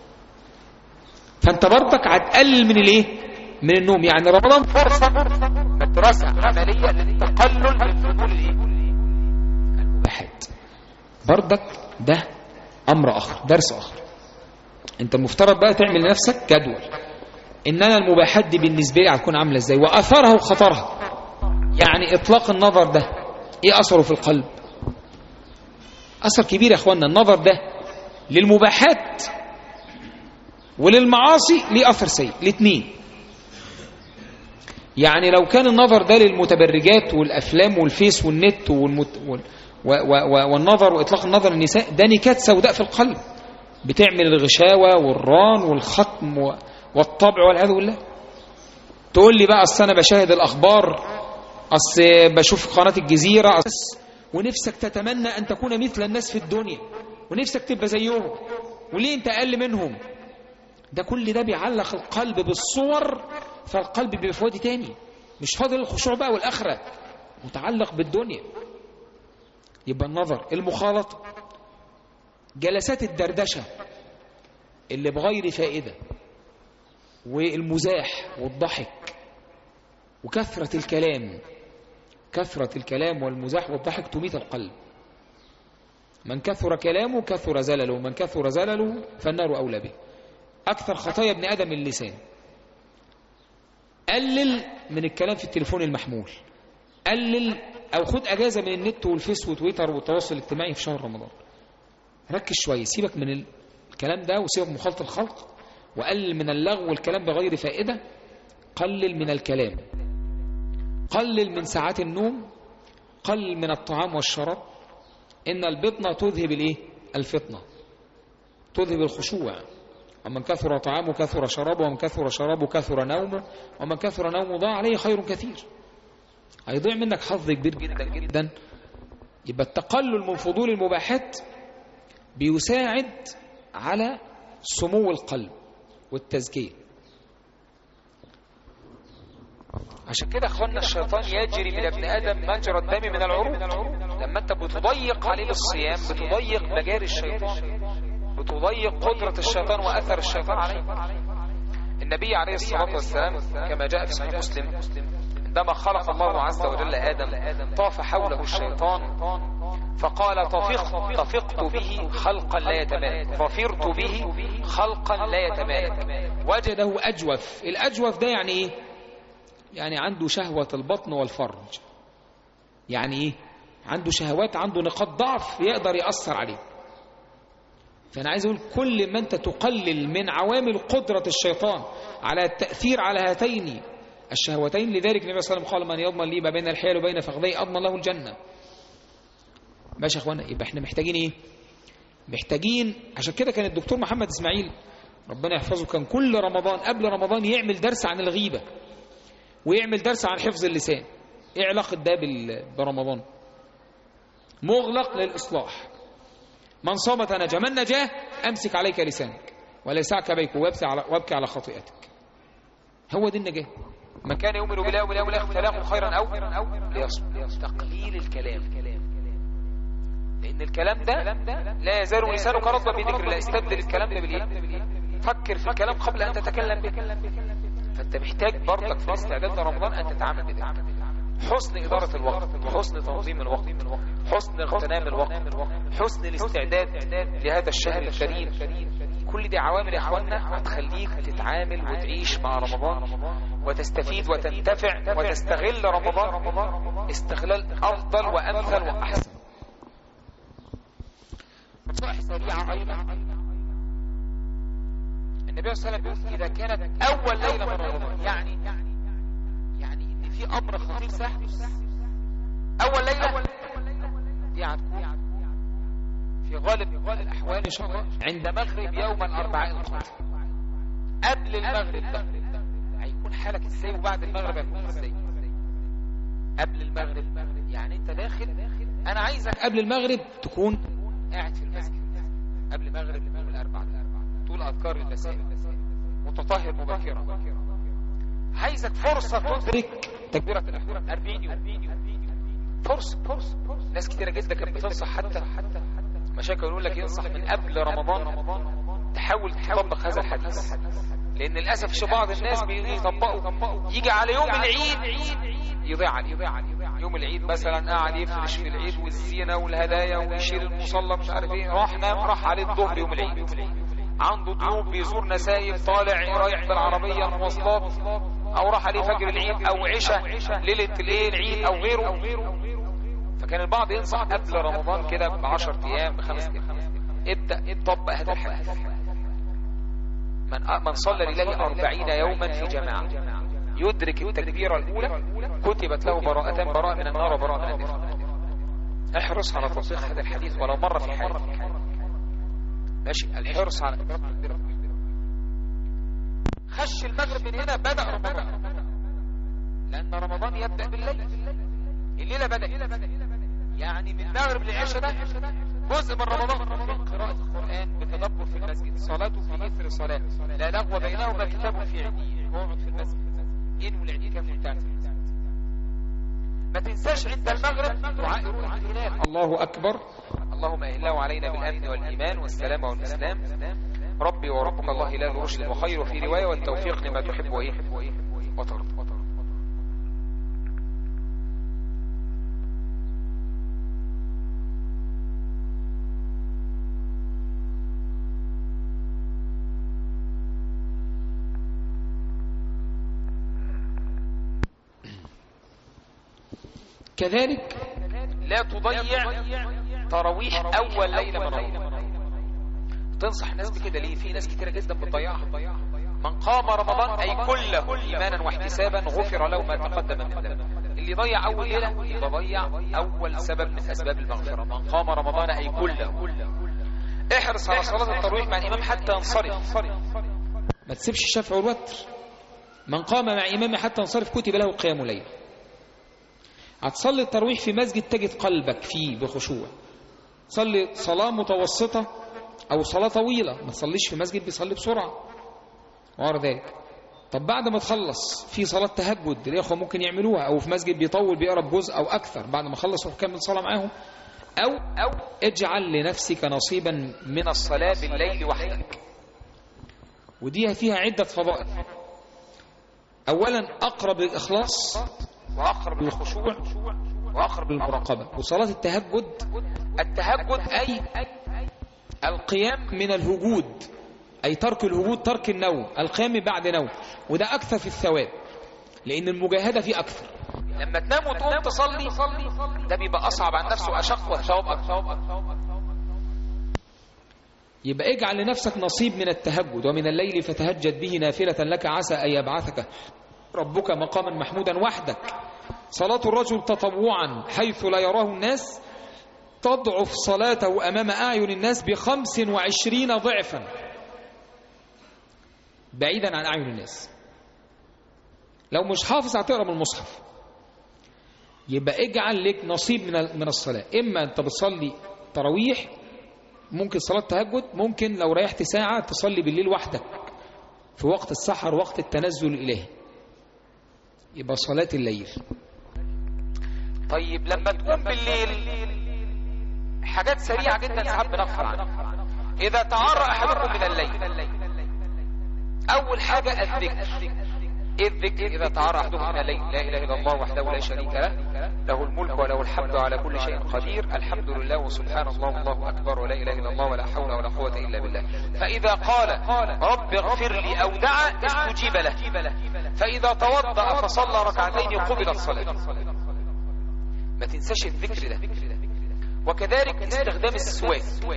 فانت برضك هتقلل من الايه من النوم يعني رمضان فرصة مدرسة عملية للتقلل من فضول الايه المباحات برضك ده امر اخر درس اخر انت المفترض بقى تعمل لنفسك جدول ان انا المباحات دي بالنسبه لي هتكون عامله ازاي واثرها وخطرها يعني اطلاق النظر ده ايه اثره في القلب اثر كبير يا اخوانا النظر ده للمباحات وللمعاصي ليه اثر سيء الاثنين يعني لو كان النظر ده للمتبرجات والافلام والفيس والنت والمت... وال... و... و... والنظر واطلاق النظر للنساء ده نكات سوداء في القلب بتعمل الغشاوه والران والختم و... والطبع والعياذ بالله تقول لي بقى اصل انا بشاهد الاخبار اصل بشوف قناه الجزيره أصل ونفسك تتمنى ان تكون مثل الناس في الدنيا ونفسك تبقى زيهم وليه انت اقل منهم ده كل ده بيعلق القلب بالصور فالقلب بيبقى في وادي تاني مش فاضل الخشوع بقى والاخره متعلق بالدنيا يبقى النظر المخالطه جلسات الدردشه اللي بغير فائده والمزاح والضحك وكثره الكلام كثره الكلام والمزاح والضحك تميت القلب من كثر كلامه كثر زلله ومن كثر زلله فالنار أولى به أكثر خطايا ابن آدم اللسان قلل من الكلام في التليفون المحمول قلل أو خد أجازة من النت والفيس وتويتر والتواصل الاجتماعي في شهر رمضان ركز شوية سيبك من الكلام ده وسيبك من مخالطة الخلق وقلل من اللغو والكلام بغير فائدة قلل من الكلام قلل من ساعات النوم قلل من الطعام والشراب إن البطنة تذهب الإيه؟ الفطنة تذهب الخشوع ومن كثر طعامه كثر شرابه ومن كثر شرابه كثر نومه ومن كثر نومه ضاع عليه خير كثير هيضيع منك حظ كبير جدا جدا يبقى التقلل من فضول المباحات بيساعد على سمو القلب والتزكية عشان كده اخوانا الشيطان يجري من ابن ادم مجرى الدم من العروق لما انت بتضيق عليه الصيام بتضيق مجاري الشيطان بتضيق قدرة الشيطان واثر الشيطان عليه النبي عليه الصلاة والسلام كما جاء في صحيح مسلم عندما خلق الله عز وجل آدم طاف حوله الشيطان فقال طفقت طفقت به خلقا لا يتمالك ظفرت به خلقا لا يتمالك وجده أجوف الأجوف ده يعني إيه يعني عنده شهوة البطن والفرج يعني إيه عنده شهوات عنده نقاط ضعف يقدر يأثر عليه فأنا عايز أقول كل ما أنت تقلل من عوامل قدرة الشيطان على التأثير على هاتين الشهوتين لذلك النبي صلى الله عليه وسلم قال من يضمن لي ما بين الحيل وبين فخذي أضمن له الجنة ماشي يا اخوانا يبقى احنا محتاجين ايه محتاجين عشان كده كان الدكتور محمد اسماعيل ربنا يحفظه كان كل رمضان قبل رمضان يعمل درس عن الغيبة ويعمل درس عن حفظ اللسان ايه علاقة ده برمضان مغلق للإصلاح من صام تنجى من نجاه أمسك عليك لسانك ولا يسعك بيك وابكي على, وابكي على خطيئتك هو دي النجاة من كان يؤمن بالله واليوم الآخر فله خيرا أو ليصبر تقليل الكلام لأن الكلام ده لا يزال لسانك رطبا بذكر الله استبدل الكلام ده بالإيه فكر في الكلام قبل أن تتكلم به فأنت محتاج برضك في استعداد رمضان أن تتعامل بذلك حسن إدارة الوقت حسن تنظيم الوقت حسن اغتنام الوقت حسن الاستعداد لهذا الشهر الكريم كل دي عوامل يا اخوانا هتخليك تتعامل وتعيش مع رمضان وتستفيد وتنتفع وتستغل رمضان استغلال أفضل وأمثل وأحسن نصائح سريعة أيضا النبي صلى الله عليه وسلم إذا كانت أول ليلة من رمضان يعني يعني إن في أمر خطير سهل أول ليلة دي هتكون في غالب الأحوال إن شاء الله عند مغرب يوم الأربعاء القادم قبل المغرب ده هيكون حالك ازاي وبعد المغرب هيكون ازاي قبل المغرب يعني انت داخل انا عايزك قبل المغرب تكون قاعد في المسجد قبل مغرب يوم الاربعاء طول اذكار المساء متطهر مبكرا عايزك فرصة تدرك تكبيرة الاحرام 40 يوم فرصة فرصة ناس كتيرة جدا كانت بتنصح حتى مشاكل يقول لك ينصح من قبل رمضان تحاول تطبق هذا الحديث لان للاسف في بعض الناس بيطبقوا يجي على يوم العيد يضيع عليه يوم العيد مثلا قاعد يفرش في العيد والزينه والهدايا ويشيل المصلى مش عارف ايه راح نام راح عليه الظهر يوم العيد عنده ضيوف بيزور نسايب طالع رايح بالعربيه المواصلات او راح عليه فجر العيد او عشاء ليله الايه العيد او غيره فكان البعض ينصح قبل رمضان كده ب 10 ايام بخمس ايام ابدا طبق هذا الحديث من من صلى لله أربعين يوما في جماعة يدرك التكبيرة الأولى كتبت له براءة براءة من النار وبراءة من النار احرص على تطبيق هذا الحديث ولو مرة في حياتك ماشي الحرص على التكبيرة خش المغرب من هنا بدأ رمضان لأن رمضان يبدأ بالليل الليلة بدأ يعني من المغرب للعشاء ده جزء من رمضان قراءة القرآن بتدبر في المسجد صلاته في إثر صلاة لا لغو بينهما كتاب في عينيه اقعد في المسجد انوي الاعتكاف بتاعك في المسجد ما تنساش عند المغرب دعاء رؤية الهلال الله أكبر اللهم اهله علينا بالامن والايمان والسلام والاسلام ربي وربك الله هلال رشد وخير وفي روايه والتوفيق لما تحب وايه وترضى كذلك لا تضيع تراويح اول ليله من رمضان تنصح الناس بكده ليه في ناس كتيره جدا بتضيعها من قام رمضان اي كله ايمانا واحتسابا غفر له ما تقدم من ذنبه اللي ضيع اول ليله يبقى ضيع اول سبب من اسباب المغفره من قام رمضان اي كله احرص على صلاه التراويح مع الامام حتى ينصرف ما تسيبش الشفع والوتر من قام مع إمامه حتى ينصرف كتب له قيام ليل هتصلي التراويح في مسجد تجد قلبك فيه بخشوع صلي صلاة متوسطة أو صلاة طويلة ما تصليش في مسجد بيصلي بسرعة وغير ذلك طب بعد ما تخلص في صلاة تهجد الإخوة ممكن يعملوها أو في مسجد بيطول بيقرا بجزء أو أكثر بعد ما خلص وكمل صلاة معاهم أو أو اجعل لنفسك نصيبا من الصلاه بالليل وحدك ودي فيها عدة فضائل أولا أقرب للإخلاص واقرب للخشوع واقرب للمراقبه المراقبة وصلاة التهجد التهجد اي القيام من الهجود أي ترك الهجود ترك النوم القيام بعد نوم وده أكثر في الثواب لأن المجاهدة فيه أكثر لما تنام وتقوم تصلي ده بيبقى اصعب عن نفسه واشق والثواب اكثر يبقى اجعل لنفسك نصيب من التهجد ومن الليل فتهجد به نافلة لك عسى أن يبعثك ربك مقاما محمودا وحدك صلاة الرجل تطوعا حيث لا يراه الناس تضعف صلاته أمام أعين الناس بخمس وعشرين ضعفا بعيدا عن أعين الناس لو مش حافظ هتقرا من المصحف يبقى اجعل لك نصيب من من الصلاة إما أنت بتصلي تراويح ممكن صلاة تهجد ممكن لو ريحت ساعة تصلي بالليل وحدك في وقت السحر وقت التنزل الإلهي يبقى صلاة الليل طيب لما تقوم بالليل حاجات سريعة جدا ساعات بنغفل عنها إذا تعرى أحدكم من الليل أول حاجة الذكر إيه الذكر إذا تعرى أحدكم من الليل لا إله إلا الله وحده لا شريك له له الملك وله الحمد على كل شيء قدير الحمد لله وسبحان الله والله أكبر ولا إله إلا الله ولا حول ولا قوة إلا بالله فإذا قال رب اغفر لي أو دعا استجيب له فإذا توضأ فصلى ركعتين قبلت صلاته ما تنساش الذكر ده وكذلك استخدام السواك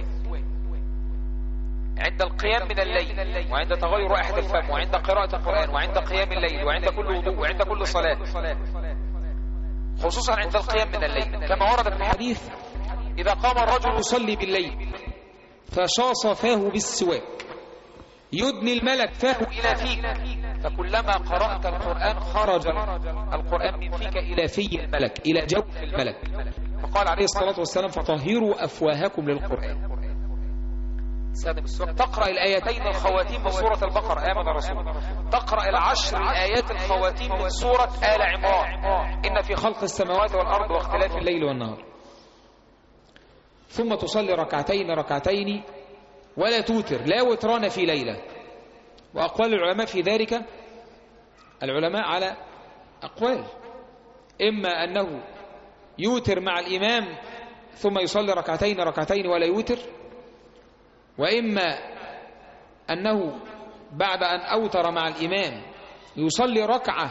عند القيام من الليل وعند تغير رائحة الفم وعند قراءة القرآن وعند قيام الليل وعند كل وضوء وعند كل صلاة خصوصا عند القيام من الليل كما ورد في الحديث إذا قام الرجل يصلي بالليل فشاص فاه بالسواك يدني الملك فاه إلى فيك فكلما قرأت القرآن خرج القرآن من فيك إلى إلى في الملك إلى جوف الملك فقال عليه عليه الصلاة الصلاة والسلام فطهروا أفواهكم للقرآن استخدم السواك تقرأ الآيتين الخواتيم من سورة البقرة آمن الرسول تقرأ العشر الآيات الخواتيم من سورة آل عمران إن في خلق السماوات والأرض واختلاف الليل الليل والنهار ثم تصلي ركعتين ركعتين ولا توتر لا وتران في ليلة وأقوال العلماء في ذلك العلماء على أقوال إما أنه يوتر مع الإمام ثم يصلي ركعتين ركعتين ولا يوتر وإما أنه بعد أن أوتر مع الإمام يصلي ركعة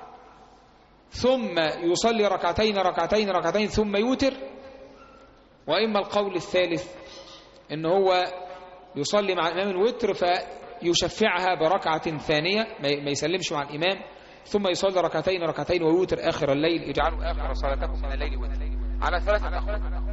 ثم يصلي ركعتين ركعتين ركعتين ثم يوتر وإما القول الثالث إن هو يصلي مع الإمام الوتر فيشفعها بركعة ثانية ما ما يسلمش مع الإمام ثم يصلي ركعتين ركعتين ويوتر آخر الليل اجعلوا آخر صلاتكم من الليل وتر على ثلاثة أقوال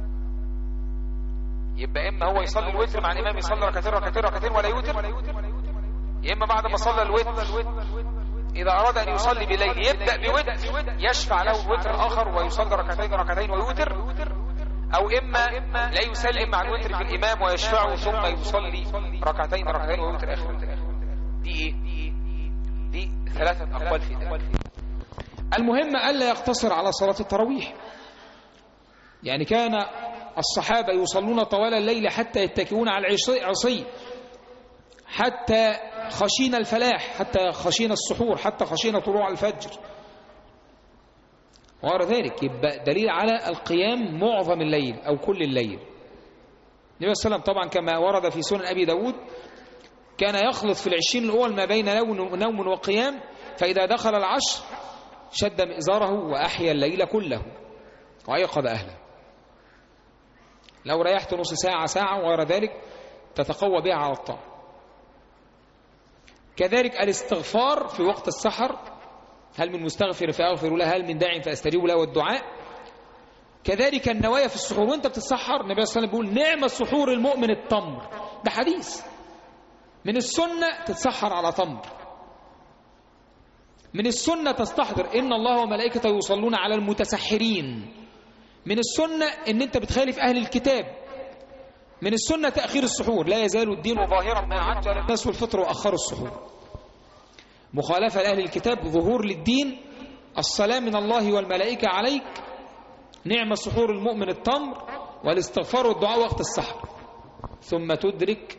يبقى إما هو يصلي الوتر مع الإمام يصلي ركعتين ركعتين ركعتين ولا يوتر يا إما بعد ما صلى الوتر إذا أراد أن يصلي بالليل يبدأ بوتر يشفع له الوتر الآخر ويصلي ركعتين ركعتين ويوتر او اما لا يسلم مع الوتر في الامام ويشفعه ثم يصلي ركعتين ركعتين ويوتر اخر دي ايه دي ثلاثة اقوال في ذلك المهم ألا يقتصر على صلاة التراويح يعني كان الصحابة يصلون طوال الليل حتى يتكئون على العصي حتى خشين الفلاح حتى خشين السحور حتى خشين طلوع الفجر وغير ذلك يبقى دليل على القيام معظم الليل أو كل الليل النبي صلى الله عليه وسلم طبعا كما ورد في سنن أبي داود كان يخلط في العشرين الأول ما بين نوم, نوم وقيام فإذا دخل العشر شد مئزاره وأحيا الليل كله وأيقظ أهله لو ريحت نص ساعة ساعة وغير ذلك تتقوى بها على الطاعة كذلك الاستغفار في وقت السحر هل من مستغفر فأغفر له هل من داع فأستجيب له والدعاء كذلك النوايا في السحور وانت بتتسحر النبي صلى الله عليه وسلم بيقول نعم السحور المؤمن التمر ده حديث من السنة تتسحر على تمر من السنة تستحضر إن الله وملائكته يصلون على المتسحرين من السنة إن أنت بتخالف أهل الكتاب من السنة تأخير السحور لا يزال الدين ظاهرا ما عجل الناس والفطر وأخروا السحور مخالفة لأهل الكتاب ظهور للدين الصلاة من الله والملائكة عليك نعم السحور المؤمن التمر والاستغفار والدعاء وقت السحر ثم تدرك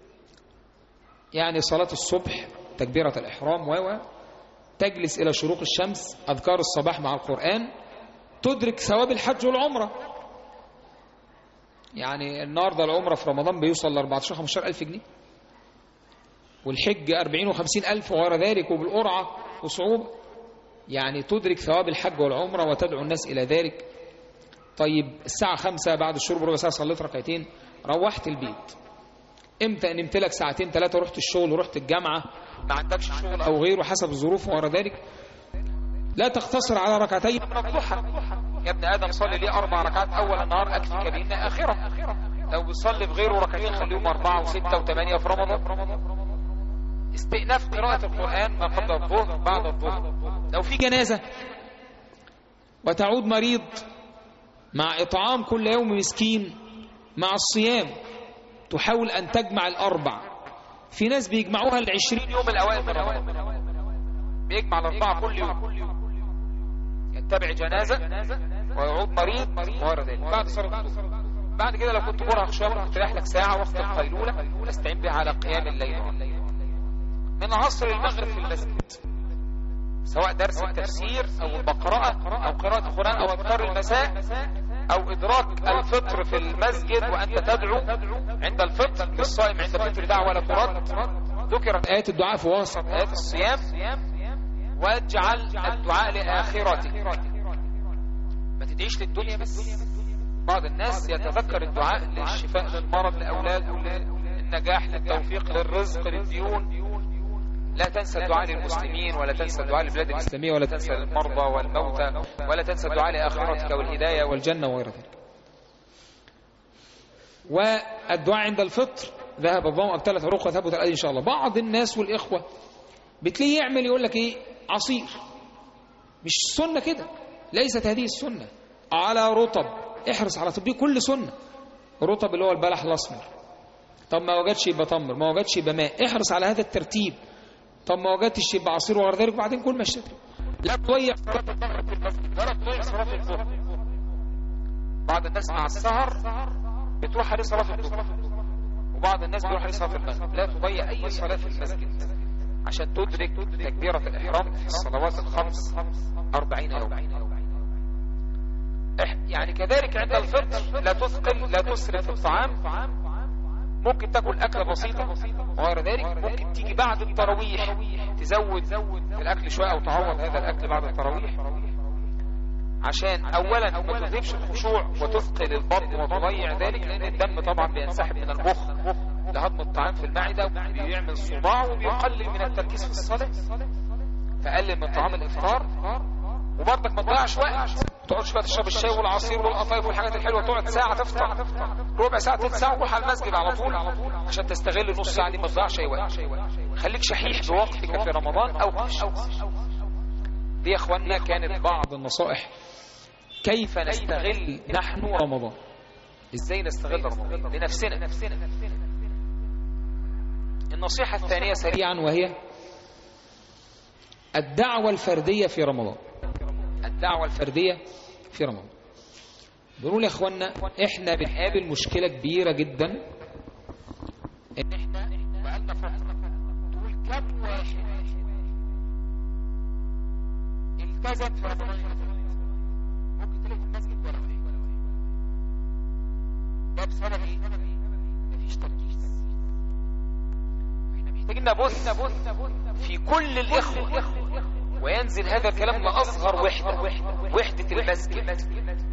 يعني صلاة الصبح تكبيرة الإحرام و تجلس إلى شروق الشمس أذكار الصباح مع القرآن تدرك ثواب الحج والعمرة يعني النهاردة العمرة في رمضان بيوصل ل 14 15 ألف جنيه والحج 40 و 50 ألف وغير ذلك وبالقرعة وصعوبة يعني تدرك ثواب الحج والعمرة وتدعو الناس إلى ذلك طيب الساعة خمسة بعد الشرب ربع ساعة صليت ركعتين روحت البيت امتى نمت لك ساعتين ثلاثة رحت الشغل ورحت الجامعة ما عندكش شغل أو غيره حسب الظروف وغير ذلك لا تقتصر على ركعتين من الضحى يا ابن آدم صلي لي أربع ركعات أول النهار أكفيك بهن آخرة لو بتصلي بغيره ركعتين خليهم أربعة وستة وثمانية في رمضان استئناف قراءة القرآن ما قبل الظهر بعد الظهر لو في جنازة وتعود مريض مع إطعام كل يوم مسكين مع الصيام تحاول أن تجمع الأربع في ناس بيجمعوها العشرين يوم الأوائل من رمضان بيجمع الأربعة كل يوم يتبع جنازة ويعود مريض وغير ذلك بعد صلاة الظهر بعد كده لو كنت مرهق شوية ممكن تريح لك ساعة وقت القيلولة تستعين بها على قيام الليل من العصر للمغرب في المسجد سواء درس التفسير أو المقرأة أو قراءة القرآن أو أذكار المساء أو إدراك الفطر في المسجد وأنت تدعو عند الفطر للصائم عند الفطر دعوة لا ترد ذكرت آيات الدعاء في وسط آيات الصيام واجعل الدعاء لآخرته ما تدعيش للدنيا بس بعض الناس يتذكر الدعاء للشفاء للمرض لأولاده للنجاح للتوفيق للرزق للديون لا تنسى الدعاء للمسلمين ولا تنسى الدعاء للبلاد الإسلامية ولا تنسى للمرضى والموتى ولا تنسى الدعاء لآخرتك والهداية والجنة وغير ذلك والدعاء عند الفطر ذهب الظمأ بثلاث عروق وثبت الأجر إن شاء الله بعض الناس والإخوة بتلاقيه يعمل يقول لك إيه عصير مش سنة كده ليست هذه السنة على رطب احرص على تطبيق كل سنة رطب اللي هو البلح الأسمر طب ما وجدش يبقى تمر ما وجدش يبقى ماء احرص على هذا الترتيب طب ما وجدتش يبقى عصير وغير ذلك وبعدين كل ما اشتري لا تضيع صلاة الظهر في المسجد ولا تضيع صلاة الظهر بعض الناس مع السهر بتروح عليه صلاة الظهر وبعض الناس بيروح عليه صلاة المغرب لا تضيع أي صلاة في المسجد عشان تدرك تكبيرة الإحرام في الصلوات الخمس أربعين يوم يعني كذلك عند الفطر لا تثقل لا تسرف في الطعام ممكن تاكل أكلة بسيطة وغير ذلك ممكن تيجي بعد التراويح تزود في الأكل شوية أو تعوض هذا الأكل بعد التراويح عشان أولا ما تذهبش الخشوع وتثقل البطن وتضيع ذلك لأن الدم طبعا بينسحب من المخ لهضم الطعام في المعدة بيعمل صداع وبيقلل من التركيز في الصلاة فقلل من طعام الإفطار وبرضك ما تضيعش وقت تقعدش بقى تشرب الشاي والعصير والقطايف والحاجات الحلوه تقعد ساعه تفطر ربع ساعه ثلث ساعه وروح على المسجد على طول عشان تستغل النص ساعه دي ما تضيعش اي وقت خليك شحيح بوقتك في رمضان او في الشهر دي يا اخوانا كانت بعض النصائح كيف نستغل نحن رمضان ازاي نستغل رمضان لنفسنا النصيحة الثانية سريعا سريعا وهي الدعوة الفردية في رمضان الدعوة الفردية في رمضان بنقول يا اخوانا احنا بنقابل مشكلة كبيرة جدا ان احنا بقالنا فترة تقول كم واحد التزم في رمضان ممكن تلاقي في المسجد ولا واحد ده بسبب ايه؟ مفيش تركيز احنا محتاجين محتاجين نبث في كل الإخوة وينزل هذا الكلام لأصغر وحدة وحدة المسجد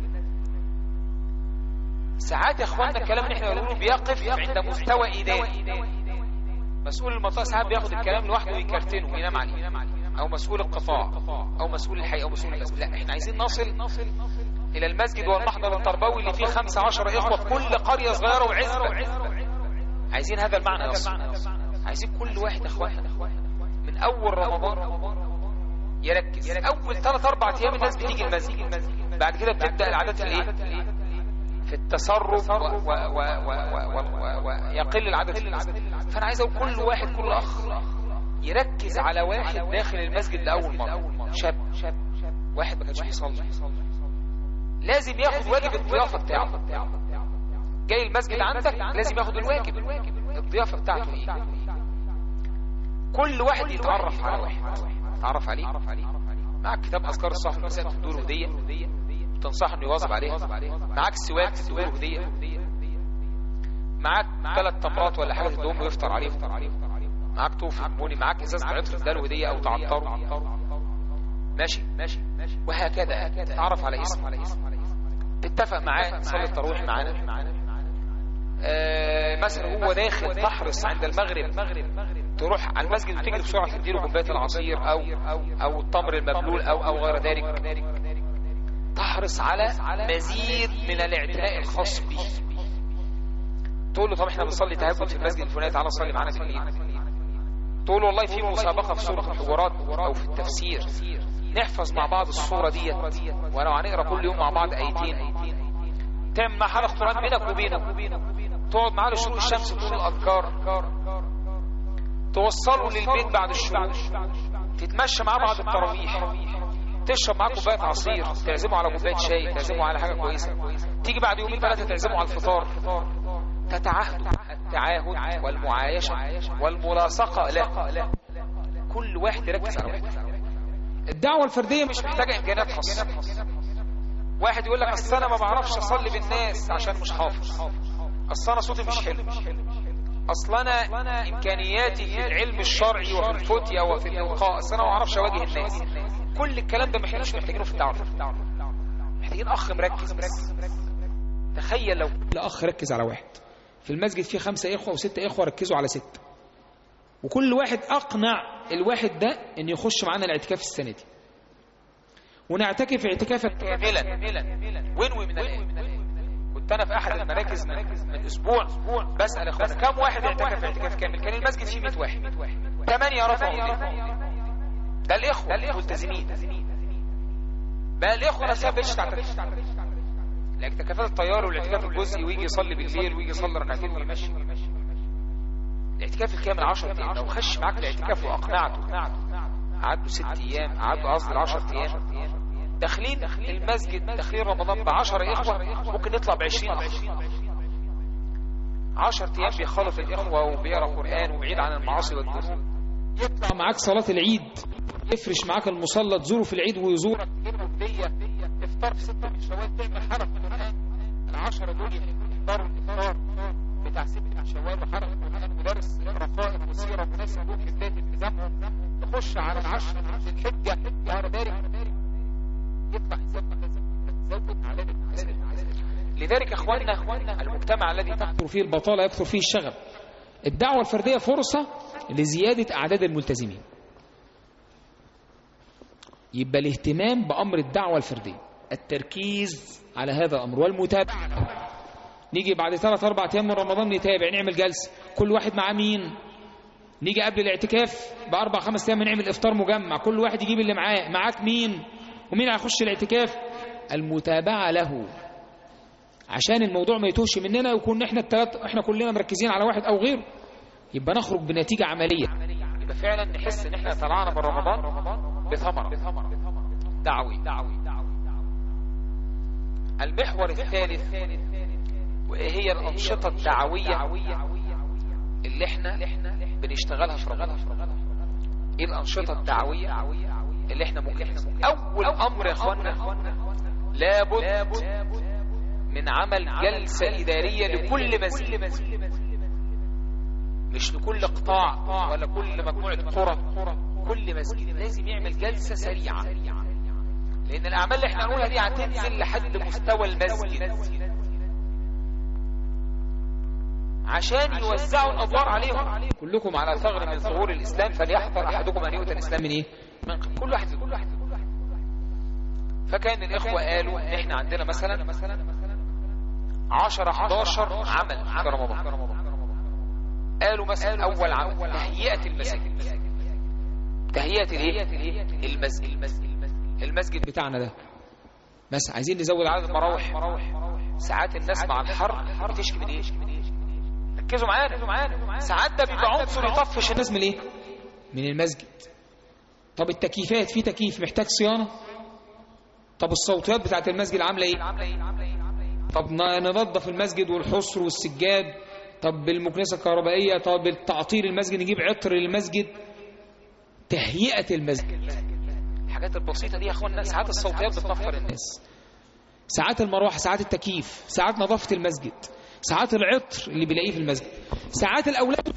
ساعات يا اخواننا الكلام اللي احنا بنقوله بيقف عند مستوى إداري مسؤول المنطقة ساعات بياخد الكلام لوحده ويكرتنه وينام عليه أو مسؤول القطاع أو مسؤول الحي أو مسؤول المسجد لا احنا عايزين نصل إلى المسجد والمحضر التربوي اللي فيه 15 إخوة في كل قرية صغيرة وعزبة عايزين هذا المعنى يصل عايزين كل واحد يا اخوانا من اول رمضان يركز اول ثلاث اربع ايام الناس بتيجي المسجد بعد كده بتبدا العادات الايه في التصرف ويقل العدد في المسجد فانا عايز اقول كل واحد كل اخ يركز على واحد داخل المسجد لاول مره شاب واحد ما كانش بيصلي لازم ياخد واجب الضيافه بتاعه جاي المسجد عندك لازم ياخد الواجب الضيافه بتاعته ايه كل واحد يتعرف على واحد تعرف عليه معك كتاب اذكار الصحف المساء تدوله هديه تنصح انه يواظب عليها معاك سواك تدوله هديه معاك ثلاث تمرات ولا حاجه تدوم ويفطر عليهم معاك طوف بني معاك ازازه عطر تداله هديه او تعطره ماشي ماشي وهكذا تعرف على اسم اتفق معاه صلي التراويح معانا آه مثلا هو داخل تحرص عند المغرب تروح على المسجد وتجري بسرعه تديله كوبايه العصير او او التمر المبلول او او غير ذلك تحرص على مزيد من الاعتناء الخاص به تقول له طب احنا بنصلي تهجد في المسجد الفلاني تعالى صلي معانا بالليل تقول له والله في مسابقه في سوره الحجرات او في التفسير نحفظ مع بعض الصوره ديت ولو هنقرا كل يوم مع بعض ايتين تعمل مع حلقه قران بينك وبينه تقعد معاه لشروق الشمس تقول الاذكار توصله للبيت بعد الشروق تتمشى معاه بعد التراويح تشرب معاه كوبايه عصير تعزمه على كوبايه شاي تعزمه على حاجه كويسه تيجي بعد يومين ثلاثه تعزمه على الفطار تتعهد التعاهد والمعايشه والملاصقه لا كل واحد يركز على واحد الدعوة الفردية مش مش محتاجه امكانيات خاصه واحد يقول لك اصل انا ما بعرفش اصلي بالناس عشان مش حافظ اصل انا صوتي مش حلو اصل انا امكانياتي في العلم الشرعي وفي الفتية وفي الالقاء اصل انا ما اعرفش اواجه الناس كل الكلام ده محتاجين مش محتاجينه في الدعوه محتاجين اخ مركز بس تخيل لو الأخ ركز على واحد في المسجد فيه خمسة إخوة وستة إخوة ركزوا على ستة وكل واحد أقنع الواحد ده إن يخش معانا الاعتكاف السنة دي ونعتكف اعتكافا كاملا وينوي من الان كنت انا في احد المراكز من, من اسبوع بسال اخوانا كم واحد اعتكف اعتكاف كامل كان المسجد فيه 100 واحد ثمانية رفعوا ايديهم ده الاخوه الملتزمين بقى الاخوه نفسها بقتش تعتكف الاعتكافات الطيار والاعتكاف الجزئي ويجي يصلي بالليل ويجي يصلي ركعتين ويمشي الاعتكاف الكامل 10 ايام لو خش معاك الاعتكاف واقنعته قعدوا ست ايام قعدوا قصدي 10 ايام داخلين المسجد داخلين رمضان ب 10 اخوه ممكن نطلع ب 20 اخ 10 ايام بيخالط الاخوه وبيقرا قران وبعيد عن المعاصي والذنوب يطلع معاك صلاة العيد يفرش معاك المصلى تزوره في العيد ويزورك افطار في ستة من شوال تعمل حرف قران العشرة دول يحضروا الافطار بتاع ستة من شوال وحرف قران ودرس رقائق وسيرة مناسبة لهم في بداية التزامهم تخش على العشر ذي الحجة وهذا بارك يطلع إنسان تزود علامة لذلك اخواننا المجتمع الذي تحت يكثر فيه البطالة يكثر فيه الشغب الدعوة الفردية فرصة لزيادة أعداد الملتزمين يبقى الاهتمام بأمر الدعوة الفردية التركيز على هذا الأمر والمتابعة نيجي بعد ثلاث أربع أيام من رمضان نتابع نعمل جلسة كل واحد مع مين نيجي قبل الاعتكاف بأربع خمس أيام نعمل إفطار مجمع كل واحد يجيب اللي معاه معاك مين ومين هيخش الاعتكاف المتابعة له عشان الموضوع ما يتوهش مننا ويكون احنا الثلاث احنا كلنا مركزين على واحد او غيره يبقى نخرج بنتيجة عملية يبقى فعلا نحس ان احنا طلعنا من رمضان بثمرة دعوي المحور الثالث وهي الأنشطة الدعوية اللي احنا بنشتغلها في رمضان ايه الأنشطة الدعوية اللي احنا ممكن أول أمر يا اخوانا لابد من عمل جلسة إدارية لكل مسجد مش لكل قطاع ولا كل مجموعة قرى كل مسجد لازم يعمل جلسة سريعة لأن الأعمال اللي احنا نقولها دي هتنزل لحد مستوى المسجد عشان يوزعوا الأدوار عليهم كلكم على ثغر من ظهور الإسلام فليحذر أحدكم أن يؤتى الإسلام من إيه؟ من قبل. كل واحد كل واحد فكان الإخوة قالوا إن إحنا عندنا مثلا 10 11 عمل في رمضان قالوا مثلا أول عمل تهيئة المساجد تهيئة الإيه؟ المسجد المسجد بتاعنا ده بس عايزين نزود عدد المراوح ساعات الناس مع الحر بتشكي من ايه ركزوا معانا ساعات ده بيبقى عنصر يطفش الناس الناس من ايه من المسجد طب التكييفات في تكييف محتاج صيانة طب الصوتيات بتاعت المسجد عاملة ايه طب ن- ننظف المسجد والحصر والسجاد طب بالمكنسة الكهربائية طب بالتعطير المسجد نجيب عطر للمسجد تهيئة المسجد الحاجات البسيطة دي يا اخوانا ساعات الصوتيات بتنفر الناس ساعات المروحة ساعات التكييف ساعات نظافة المسجد ساعات العطر اللي بيلاقيه في المسجد ساعات الأولاد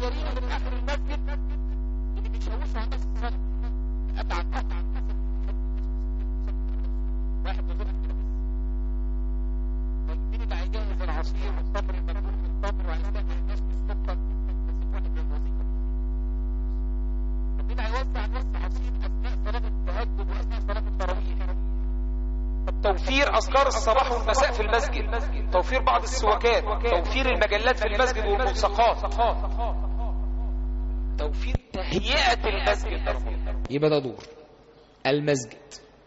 توفير أذكار الصباح والمساء في المسجد توفير بعض السواكات توفير المجلات في المسجد والملصقات توفير تهيئة المسجد يبقى ده دور المسجد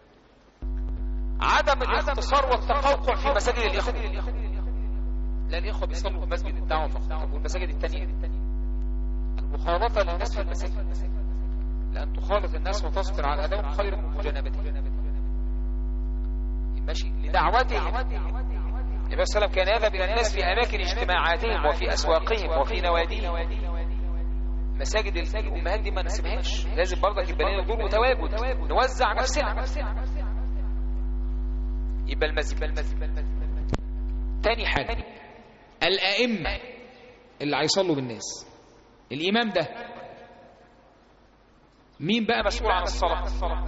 عدم الاختصار والتقوقع في مساجد الإخوة لا الإخوة بيصلوا في مسجد الدعوة فقط والمساجد التانية المخالطة للناس في المساجد لأن تخالط الناس وتصبر على أدائهم خير من مجانبتهم ماشي لدعوتهم النبي صلى الله عليه وسلم كان يذهب إلى الناس في أماكن اجتماعاتهم وفي أسواقهم وفي نواديهم مساجد الأمهات دي ما نسيبهاش لازم برضك يبقى لنا دور وتواجد نوزع نفسنا يبقى المسجد تاني حاجة الأئمة اللي هيصلوا بالناس الإمام ده مين بقى مسؤول عن الصلاة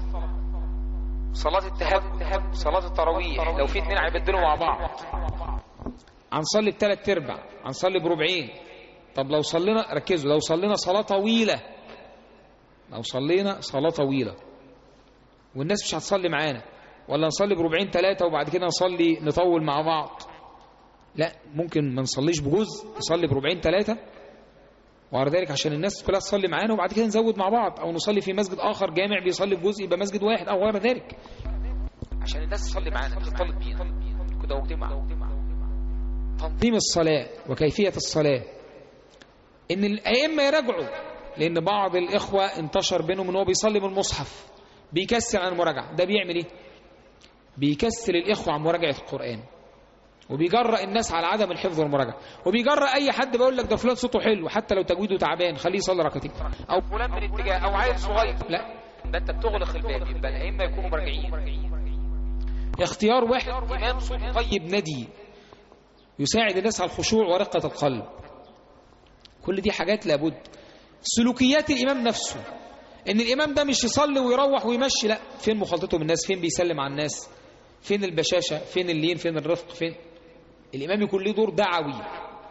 صلاة التهجد صلاة التراويح لو في اتنين هيبدلوا مع بعض هنصلي بثلاث ارباع هنصلي بربعين طب لو صلينا ركزوا لو صلينا صلاة طويلة لو صلينا صلاة طويلة والناس مش هتصلي معانا ولا نصلي بربعين ثلاثة وبعد كده نصلي نطول مع بعض لا ممكن ما نصليش بجزء نصلي بربعين ثلاثة وعلى ذلك عشان الناس كلها تصلي معانا وبعد كده نزود مع بعض او نصلي في مسجد اخر جامع بيصلي في جزء يبقى مسجد واحد او غير ذلك عشان الناس تصلي معانا تختلط بينا كده وجمع تنظيم الصلاة وكيفية الصلاة ان الائمة يراجعوا لان بعض الاخوة انتشر بينهم ان هو بيصلي من المصحف بيكسل عن المراجعة ده بيعمل ايه بيكسل الاخوة عن مراجعة القرآن وبيجرأ الناس على عدم الحفظ والمراجعة وبيجرأ اي حد بيقول لك ده فلان صوته حلو حتى لو تجويده تعبان خليه يصلي ركعتين او فلان من اتجاه او عيل صغير لا ده انت بتغلق الباب يبقى الائمه يكونوا مرجعين اختيار واحد امام صوته طيب ندي يساعد الناس على الخشوع ورقة القلب كل دي حاجات لابد سلوكيات الإمام نفسه إن الإمام ده مش يصلي ويروح ويمشي لا فين مخالطته بالناس فين بيسلم على الناس فين البشاشة فين اللين فين الرفق فين الإمام يكون له دور دعوي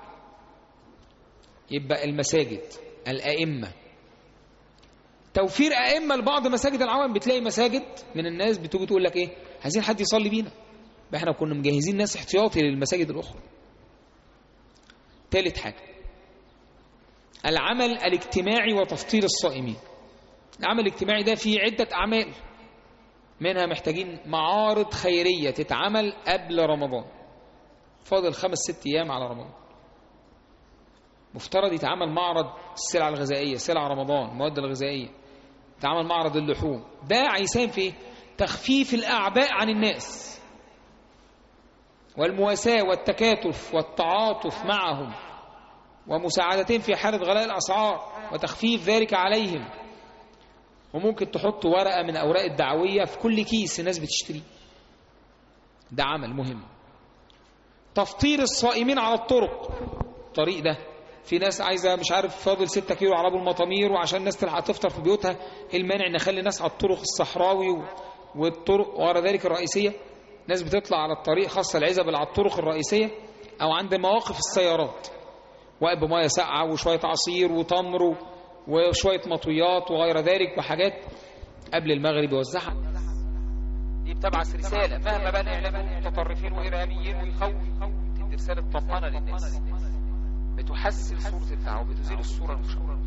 يبقى المساجد الأئمة توفير أئمة لبعض مساجد العوام بتلاقي مساجد من الناس بتيجي تقول لك إيه عايزين حد يصلي بينا احنا كنا مجهزين ناس احتياطي للمساجد الأخرى ثالث حاجة العمل الاجتماعي وتفطير الصائمين العمل الاجتماعي ده فيه عدة أعمال منها محتاجين معارض خيرية تتعمل قبل رمضان فاضل خمس ست أيام على رمضان مفترض يتعمل معرض السلع الغذائية سلع رمضان المواد الغذائية يتعمل معرض اللحوم ده هيساهم في ايه؟ تخفيف الأعباء عن الناس والمواساة والتكاتف والتعاطف معهم ومساعدتهم في حالة غلاء الأسعار وتخفيف ذلك عليهم وممكن تحط ورقة من أوراق الدعوية في كل كيس الناس بتشتريه ده عمل مهم تفطير الصائمين على الطرق الطريق ده في ناس عايزة مش عارف فاضل 6 كيلو على ابو المطامير وعشان الناس تلحق تفطر في بيوتها المانع نخلي الناس على الطرق الصحراوي والطرق ورا ذلك الرئيسية ناس بتطلع على الطريق خاصة العزب اللي على الطرق الرئيسية أو عند مواقف السيارات واقف بمية ساقعة وشوية عصير وتمر وشوية مطويات وغير ذلك وحاجات قبل المغرب يوزعها دي بتبعث رسالة مهما بقى الإعلام متطرفين وإرهابيين ويخوف تدي رسالة طمأنة للناس بتحسن صورة الدعوة بتزيل الصورة المشوهة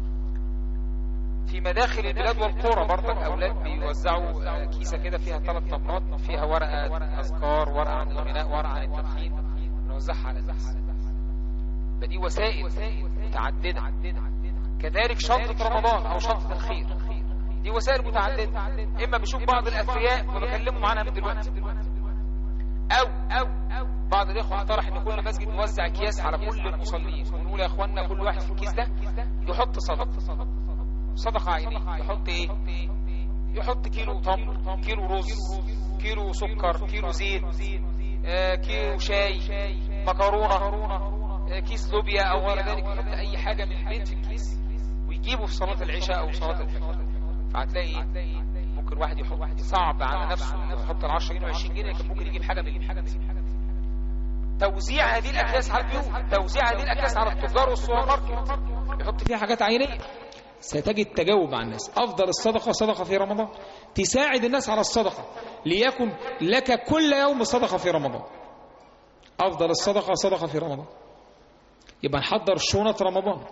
في مداخل البلاد والقرى برضك أولاد بيوزعوا كيسة كده فيها ثلاث طمرات فيها ورقة أذكار ورقة عن الغناء ورقة عن التدخين نوزعها على الناس فدي وسائل متعددة كذلك شنطة رمضان أو شنطة الخير دي وسائل متعددة إما بشوف بعض الأثرياء وبكلمهم عنها من دلوقتي أو أو أو بعض الإخوة اقترح إن كل مسجد نوزع أكياس على كل المصلين ونقول يا إخواننا كل واحد في الكيس ده يحط صدقة صدقة عينيه يحط إيه يحط كيلو تمر كيلو رز كيلو سكر كيلو زيت آه كيلو شاي مكرونة آه كيس لوبيا أو غير ذلك يحط أي حاجة من البيت في الكيس ويجيبه في صلاة العشاء أو صلاة الفجر فهتلاقي ممكن واحد يحط صعب على نفسه يحط ال 10 جنيه و 20 جنيه لكن ممكن يجيب حاجة من توزيع هذه الأكياس على البيوت توزيع هذه الأكياس على التجار والسوبر ماركت يحط فيها حاجات عينية ستجد تجاوب عن الناس أفضل الصدقة صدقة في رمضان تساعد الناس على الصدقة ليكن لك كل يوم صدقة في رمضان أفضل الصدقة صدقة في رمضان يبقى نحضر شنط رمضان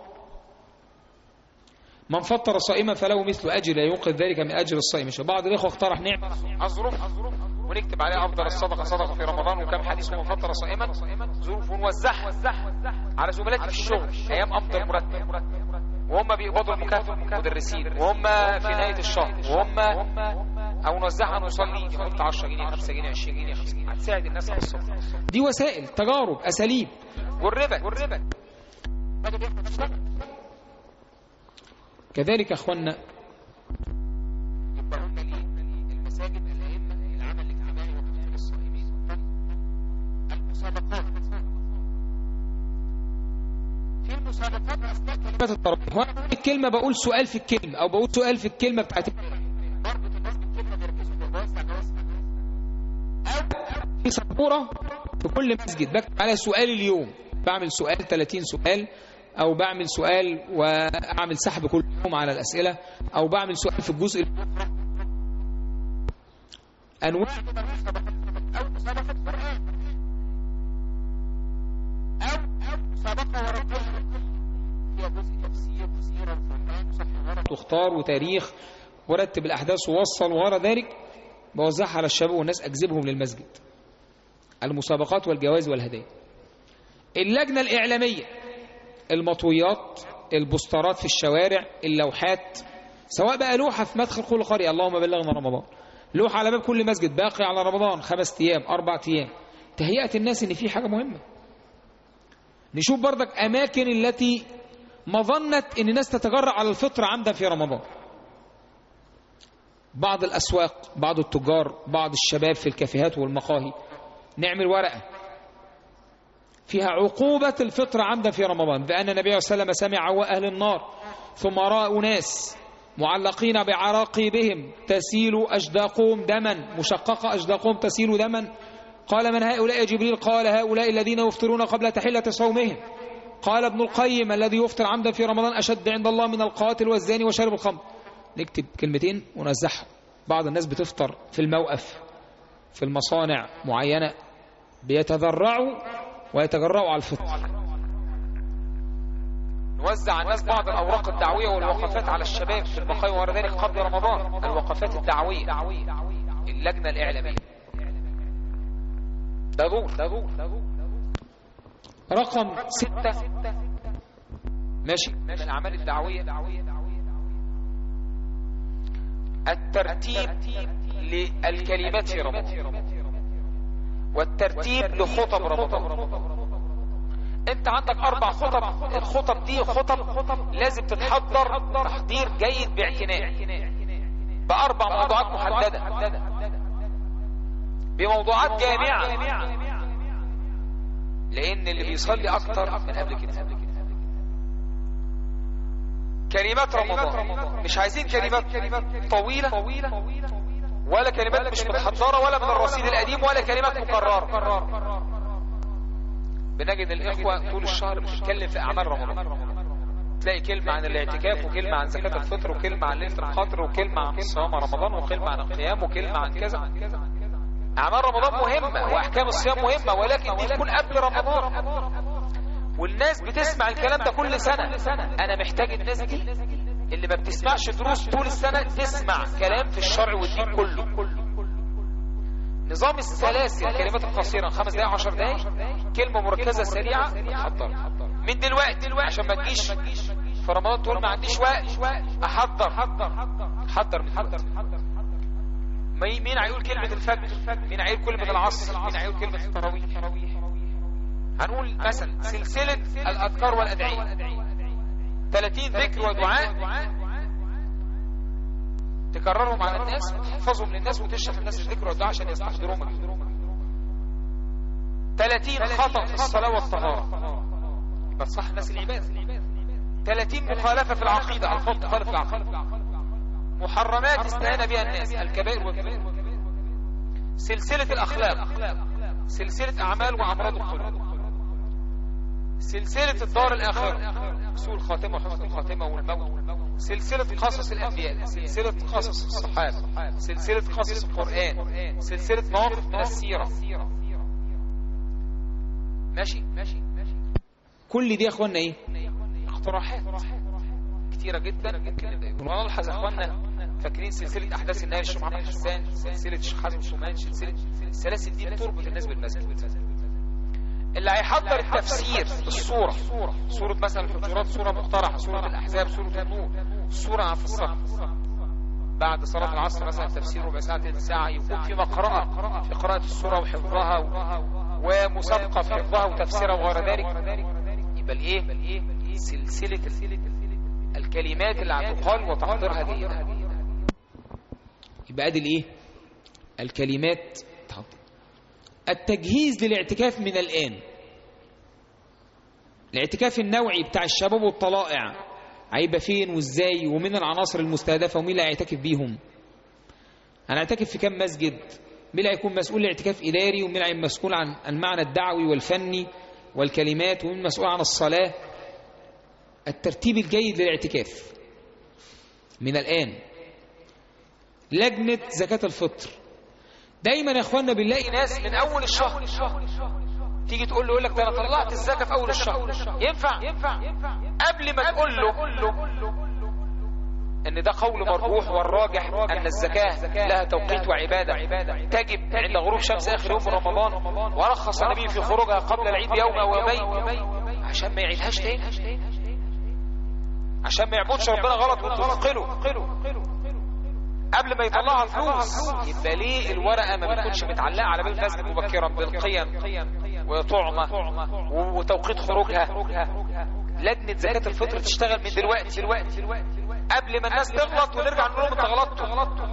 من فطر صائما فله مثل أجر لا ينقذ ذلك من أجر الصائم بعض الإخوة اقترح نعمة الظروف ونكتب عليها أفضل الصدقة صدقة في رمضان وكم حديث من فطر صائما ظروف ونوزعها على زملائي في الشغل أيام أفضل مرتب وهم بيقبضوا المكافأة مدرسين وهم في نهاية الشهر وهم أو نوزعها نصلي يحط 10 جنيه 5 جنيه 20 جنيه 50 جنيه هتساعد الناس على الصدقة دي وسائل تجارب أساليب والربا والربا كذلك أخوانا يبقى هم ليه المساجد الأئمة العمل الاجتماعي وتفطير الصائمين المسابقات في المسابقات أثناء كلمات الترابيح وأنا بقول الكلمة بقول سؤال في الكلمة أو بقول سؤال في الكلمة بتاعت برضه الناس بالكلمة بيركزوا في الواسع واسع في سبورة في كل مسجد بكتب عليها سؤال اليوم بعمل سؤال 30 سؤال أو بعمل سؤال وأعمل سحب كل يوم على الأسئلة أو بعمل سؤال في الجزء أنواع أو مسابقة قرآن أو أو مسابقة ورقية فيها جزء تفسير وسيرة وقرآن وصح ورق تختار وتاريخ ورتب الأحداث ووصل وراء ذلك بوزعها على الشباب والناس أجذبهم للمسجد المسابقات والجوائز والهدايا اللجنة الإعلامية المطويات البوسترات في الشوارع اللوحات سواء بقى لوحة في مدخل كل قرية اللهم بلغنا رمضان لوحة على باب كل مسجد باقي على رمضان خمس أيام أربع أيام تهيئة الناس إن في حاجة مهمة نشوف بردك أماكن التي مظنة إن الناس تتجرأ على الفطر عمدا في رمضان بعض الأسواق بعض التجار بعض الشباب في الكافيهات والمقاهي نعمل ورقة فيها عقوبة الفطر عمدا في رمضان بأن النبي صلى الله عليه وسلم سمع أهل النار ثم رأى ناس معلقين بعراقيبهم تسيل أجداقهم دما مشققة أجداقهم تسيل دما قال من هؤلاء يا جبريل قال هؤلاء الذين يفطرون قبل تحلة صومهم قال ابن القيم الذي يفطر عمدا في رمضان أشد عند الله من القاتل والزاني وشارب الخمر نكتب كلمتين ونوزعها بعض الناس بتفطر في الموقف في المصانع معينة بيتذرعوا ويتجرأوا على الفطر نوزع على الناس بعض الأوراق الدعوية والوقفات على الشباب في البقايا وغير ذلك قبل رمضان الوقفات الدعوية اللجنة الإعلامية ده دور ده دور رقم ستة ماشي من الأعمال الدعوية الترتيب للكلمات في رمضان والترتيب لخطب رمضان انت عندك اربع خطب الخطب دي خطب لازم تتحضر تحضير جيد باعتناء باربع موضوعات محددة بموضوعات جامعة لان اللي بيصلي اكتر من قبل كده كلمات رمضان مش عايزين كلمات طويلة ولا كلمات مش متحضرة ولا من الرصيد القديم ولا كلمات مكررة بنجد الإخوة طول الشهر بتتكلم في أعمال رمضان تلاقي كلمة عن الاعتكاف وكلمة عن زكاة الفطر وكلمة عن ليلة القدر وكلمة عن صيام رمضان وكلمة عن القيام وكلمة عن كذا أعمال رمضان مهمة وأحكام الصيام مهمة ولكن دي تكون قبل رمضان والناس بتسمع الكلام ده كل سنة أنا محتاج الناس دي اللي ما بتسمعش دروس طول السنة تسمع كلام في الشرع والدين كله نظام السلاسل الكلمات القصيرة خمس دقائق عشر دقائق كلمة مركزة سريعة حضر من دلوقتي عشان ما تجيش في رمضان تقول ما عنديش وقت احضر حضر من دلوقتي مين هيقول كلمة الفجر مين هيقول كلمة العصر مين هيقول كلمة التراويح هنقول مثلا سلسلة الأذكار والأدعية 30 ذكر ودعاء تكررهم على الناس وتحفظهم للناس وتشرح الناس الذكر والدعاء عشان يستحضروهم 30 خطأ في الصلاة والطهارة يبقى تصح الناس العبادة 30 مخالفة في العقيدة الفاظ تخالف العقيدة محرمات استهان بها الناس الكبائر والكبائر سلسلة الأخلاق سلسلة أعمال وأمراض القلوب سلسلة الدار الآخرة سوء الخاتمة وحسن الخاتمة والموت سلسلة قصص الأنبياء سلسلة قصص الصحابة سلسلة قصص القرآن سلسلة مواقف من السيرة ماشي ماشي كل دي يا اخوانا ايه اقتراحات كتيرة جدا ممكن نبدأ ونلحظ يا اخوانا فاكرين سلسلة أحداث النهاية الشيخ محمد حسان سلسلة الشيخ حازم سومان سلسلة السلاسل دي بتربط الناس بالمسجد اللي هيحضر التفسير الصورة صورة مثلا الحجرات صورة مقترحة صورة الأحزاب صورة النور صورة عن الصف بعد صلاة العصر مثلا تفسير ربع ساعة تلت ساعة يكون في مقرأة في قراءة الصورة وحفظها ومسابقة في حفظها وتفسيرها وغير ذلك يبقى الايه سلسلة الكلمات اللي هتقال وتحضيرها دي يبقى ادي الايه الكلمات تحضر التجهيز للاعتكاف من الآن الاعتكاف النوعي بتاع الشباب والطلائع هيبقى فين وازاي ومين العناصر المستهدفة ومين اللي هيعتكف بيهم هنعتكف في كم مسجد مين اللي هيكون مسؤول الاعتكاف إداري ومين اللي مسؤول عن المعنى الدعوي والفني والكلمات ومين مسؤول عن الصلاة الترتيب الجيد للاعتكاف من الآن لجنة زكاة الفطر دايما يا اخوانا بنلاقي ناس من اول الشهر تيجي تقول له يقول لك ده انا طلعت الزكاه في اول الشهر ينفع ينفع قبل ما تقول له ان ده قول مرجوح والراجح ان الزكاه لها توقيت وعباده تجب عند غروب شمس اخر يوم رمضان ورخص النبي في خروجها قبل العيد بيوم او يومين عشان ما يعيدهاش تاني عشان ما يعبدش ربنا غلط وتثقله قبل ما يطلعها فلوس يبقى ليه الورقة ما بتكونش متعلقة على باب المسجد مبكرا بالقيم وطعمة وتوقيت خروجها لجنة زكاة الفطر تشتغل من دلوقتي دلوقتي قبل ما الناس تغلط ونرجع نقول لهم انت غلطت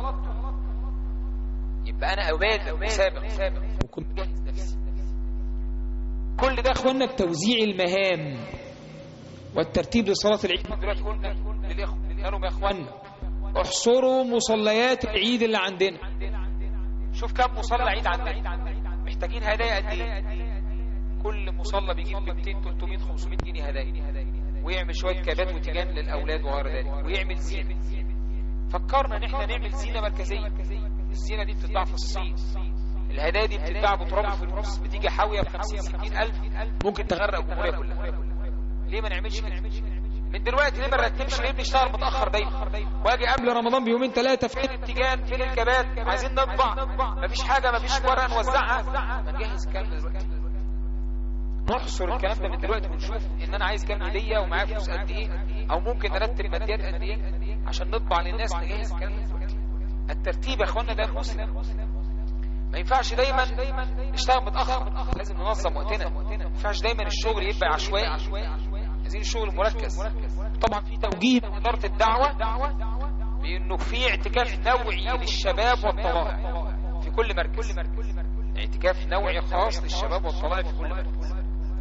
يبقى انا اوباد وسابق وكنت جاهز نفسي كل ده اخوانا بتوزيع المهام والترتيب لصلاة العيد دلوقتي قلنا للاخوة قالوا يا اخوانا احصروا مصليات العيد اللي عندنا شوف كم مصلى عيد عندنا محتاجين هدايا قد ايه كل مصلى بيجيب 200 300 500 جنيه هدايا ويعمل شويه كابات وتيجان للاولاد وغير ذلك ويعمل زينه فكرنا ان احنا نعمل زينه مركزيه الزينه دي بتتباع في الصين الهدايا دي بتتباع بتراب الفلوس بتيجي حاويه ب 50 60 الف ممكن تغرق الجمهوريه كلها ليه ما نعملش كده من دلوقتي ليه ما نرتبش ليه بنشتغل متاخر دايما واجي قبل رمضان بيومين ثلاثه فين التيجان فين الكبات عايزين نطبع مفيش حاجه مفيش ورقه نوزعها ما نجهز الكلام دلوقتي نحصر الكلام ده من دلوقتي ونشوف ان انا عايز كام هديه ومعايا فلوس قد ايه او ممكن نرتب ماديات قد ايه عشان نطبع للناس نجهز الكلام ده الترتيب يا اخوانا ده المسلم ما ينفعش دايما نشتغل متاخر لازم ننظم وقتنا ما ينفعش دايما الشغل يبقى عشوائي عايزين الشغل مركز طبعا في توجيه من اداره الدعوه بانه في اعتكاف نوعي للشباب والطلائع في كل مركز اعتكاف نوعي خاص للشباب والطلائع في كل مركز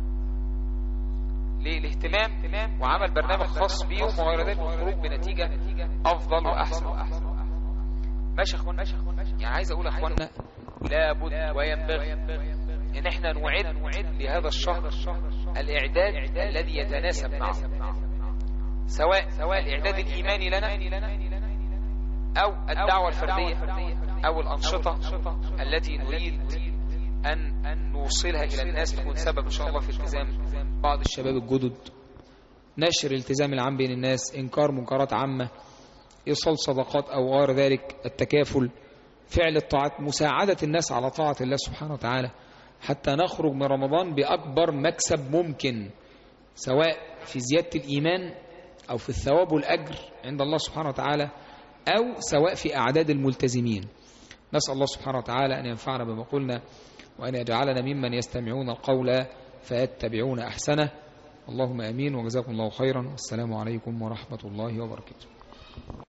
ليه الاهتمام وعمل برنامج خاص بيهم وغير ذلك والخروج بنتيجه افضل واحسن ماشي يا اخوانا يعني عايز اقول يا اخوانا لابد وينبغي ان احنا نعد لهذا الشهر الاعداد الذي يتناسب معه سواء سواء الاعداد الايماني لنا او الدعوه الفرديه او الانشطه التي نريد ان نوصلها الى الناس تكون سبب ان شاء الله في التزام بعض الشباب الجدد نشر الالتزام العام بين الناس انكار منكرات عامه ايصال صدقات او غير ذلك التكافل فعل الطاعات مساعدة الناس على طاعة الله سبحانه وتعالى حتى نخرج من رمضان بأكبر مكسب ممكن سواء في زيادة الإيمان أو في الثواب والأجر عند الله سبحانه وتعالى أو سواء في أعداد الملتزمين نسأل الله سبحانه وتعالى أن ينفعنا بما قلنا وأن يجعلنا ممن يستمعون القول فيتبعون أحسنه اللهم أمين وجزاكم الله خيرا والسلام عليكم ورحمة الله وبركاته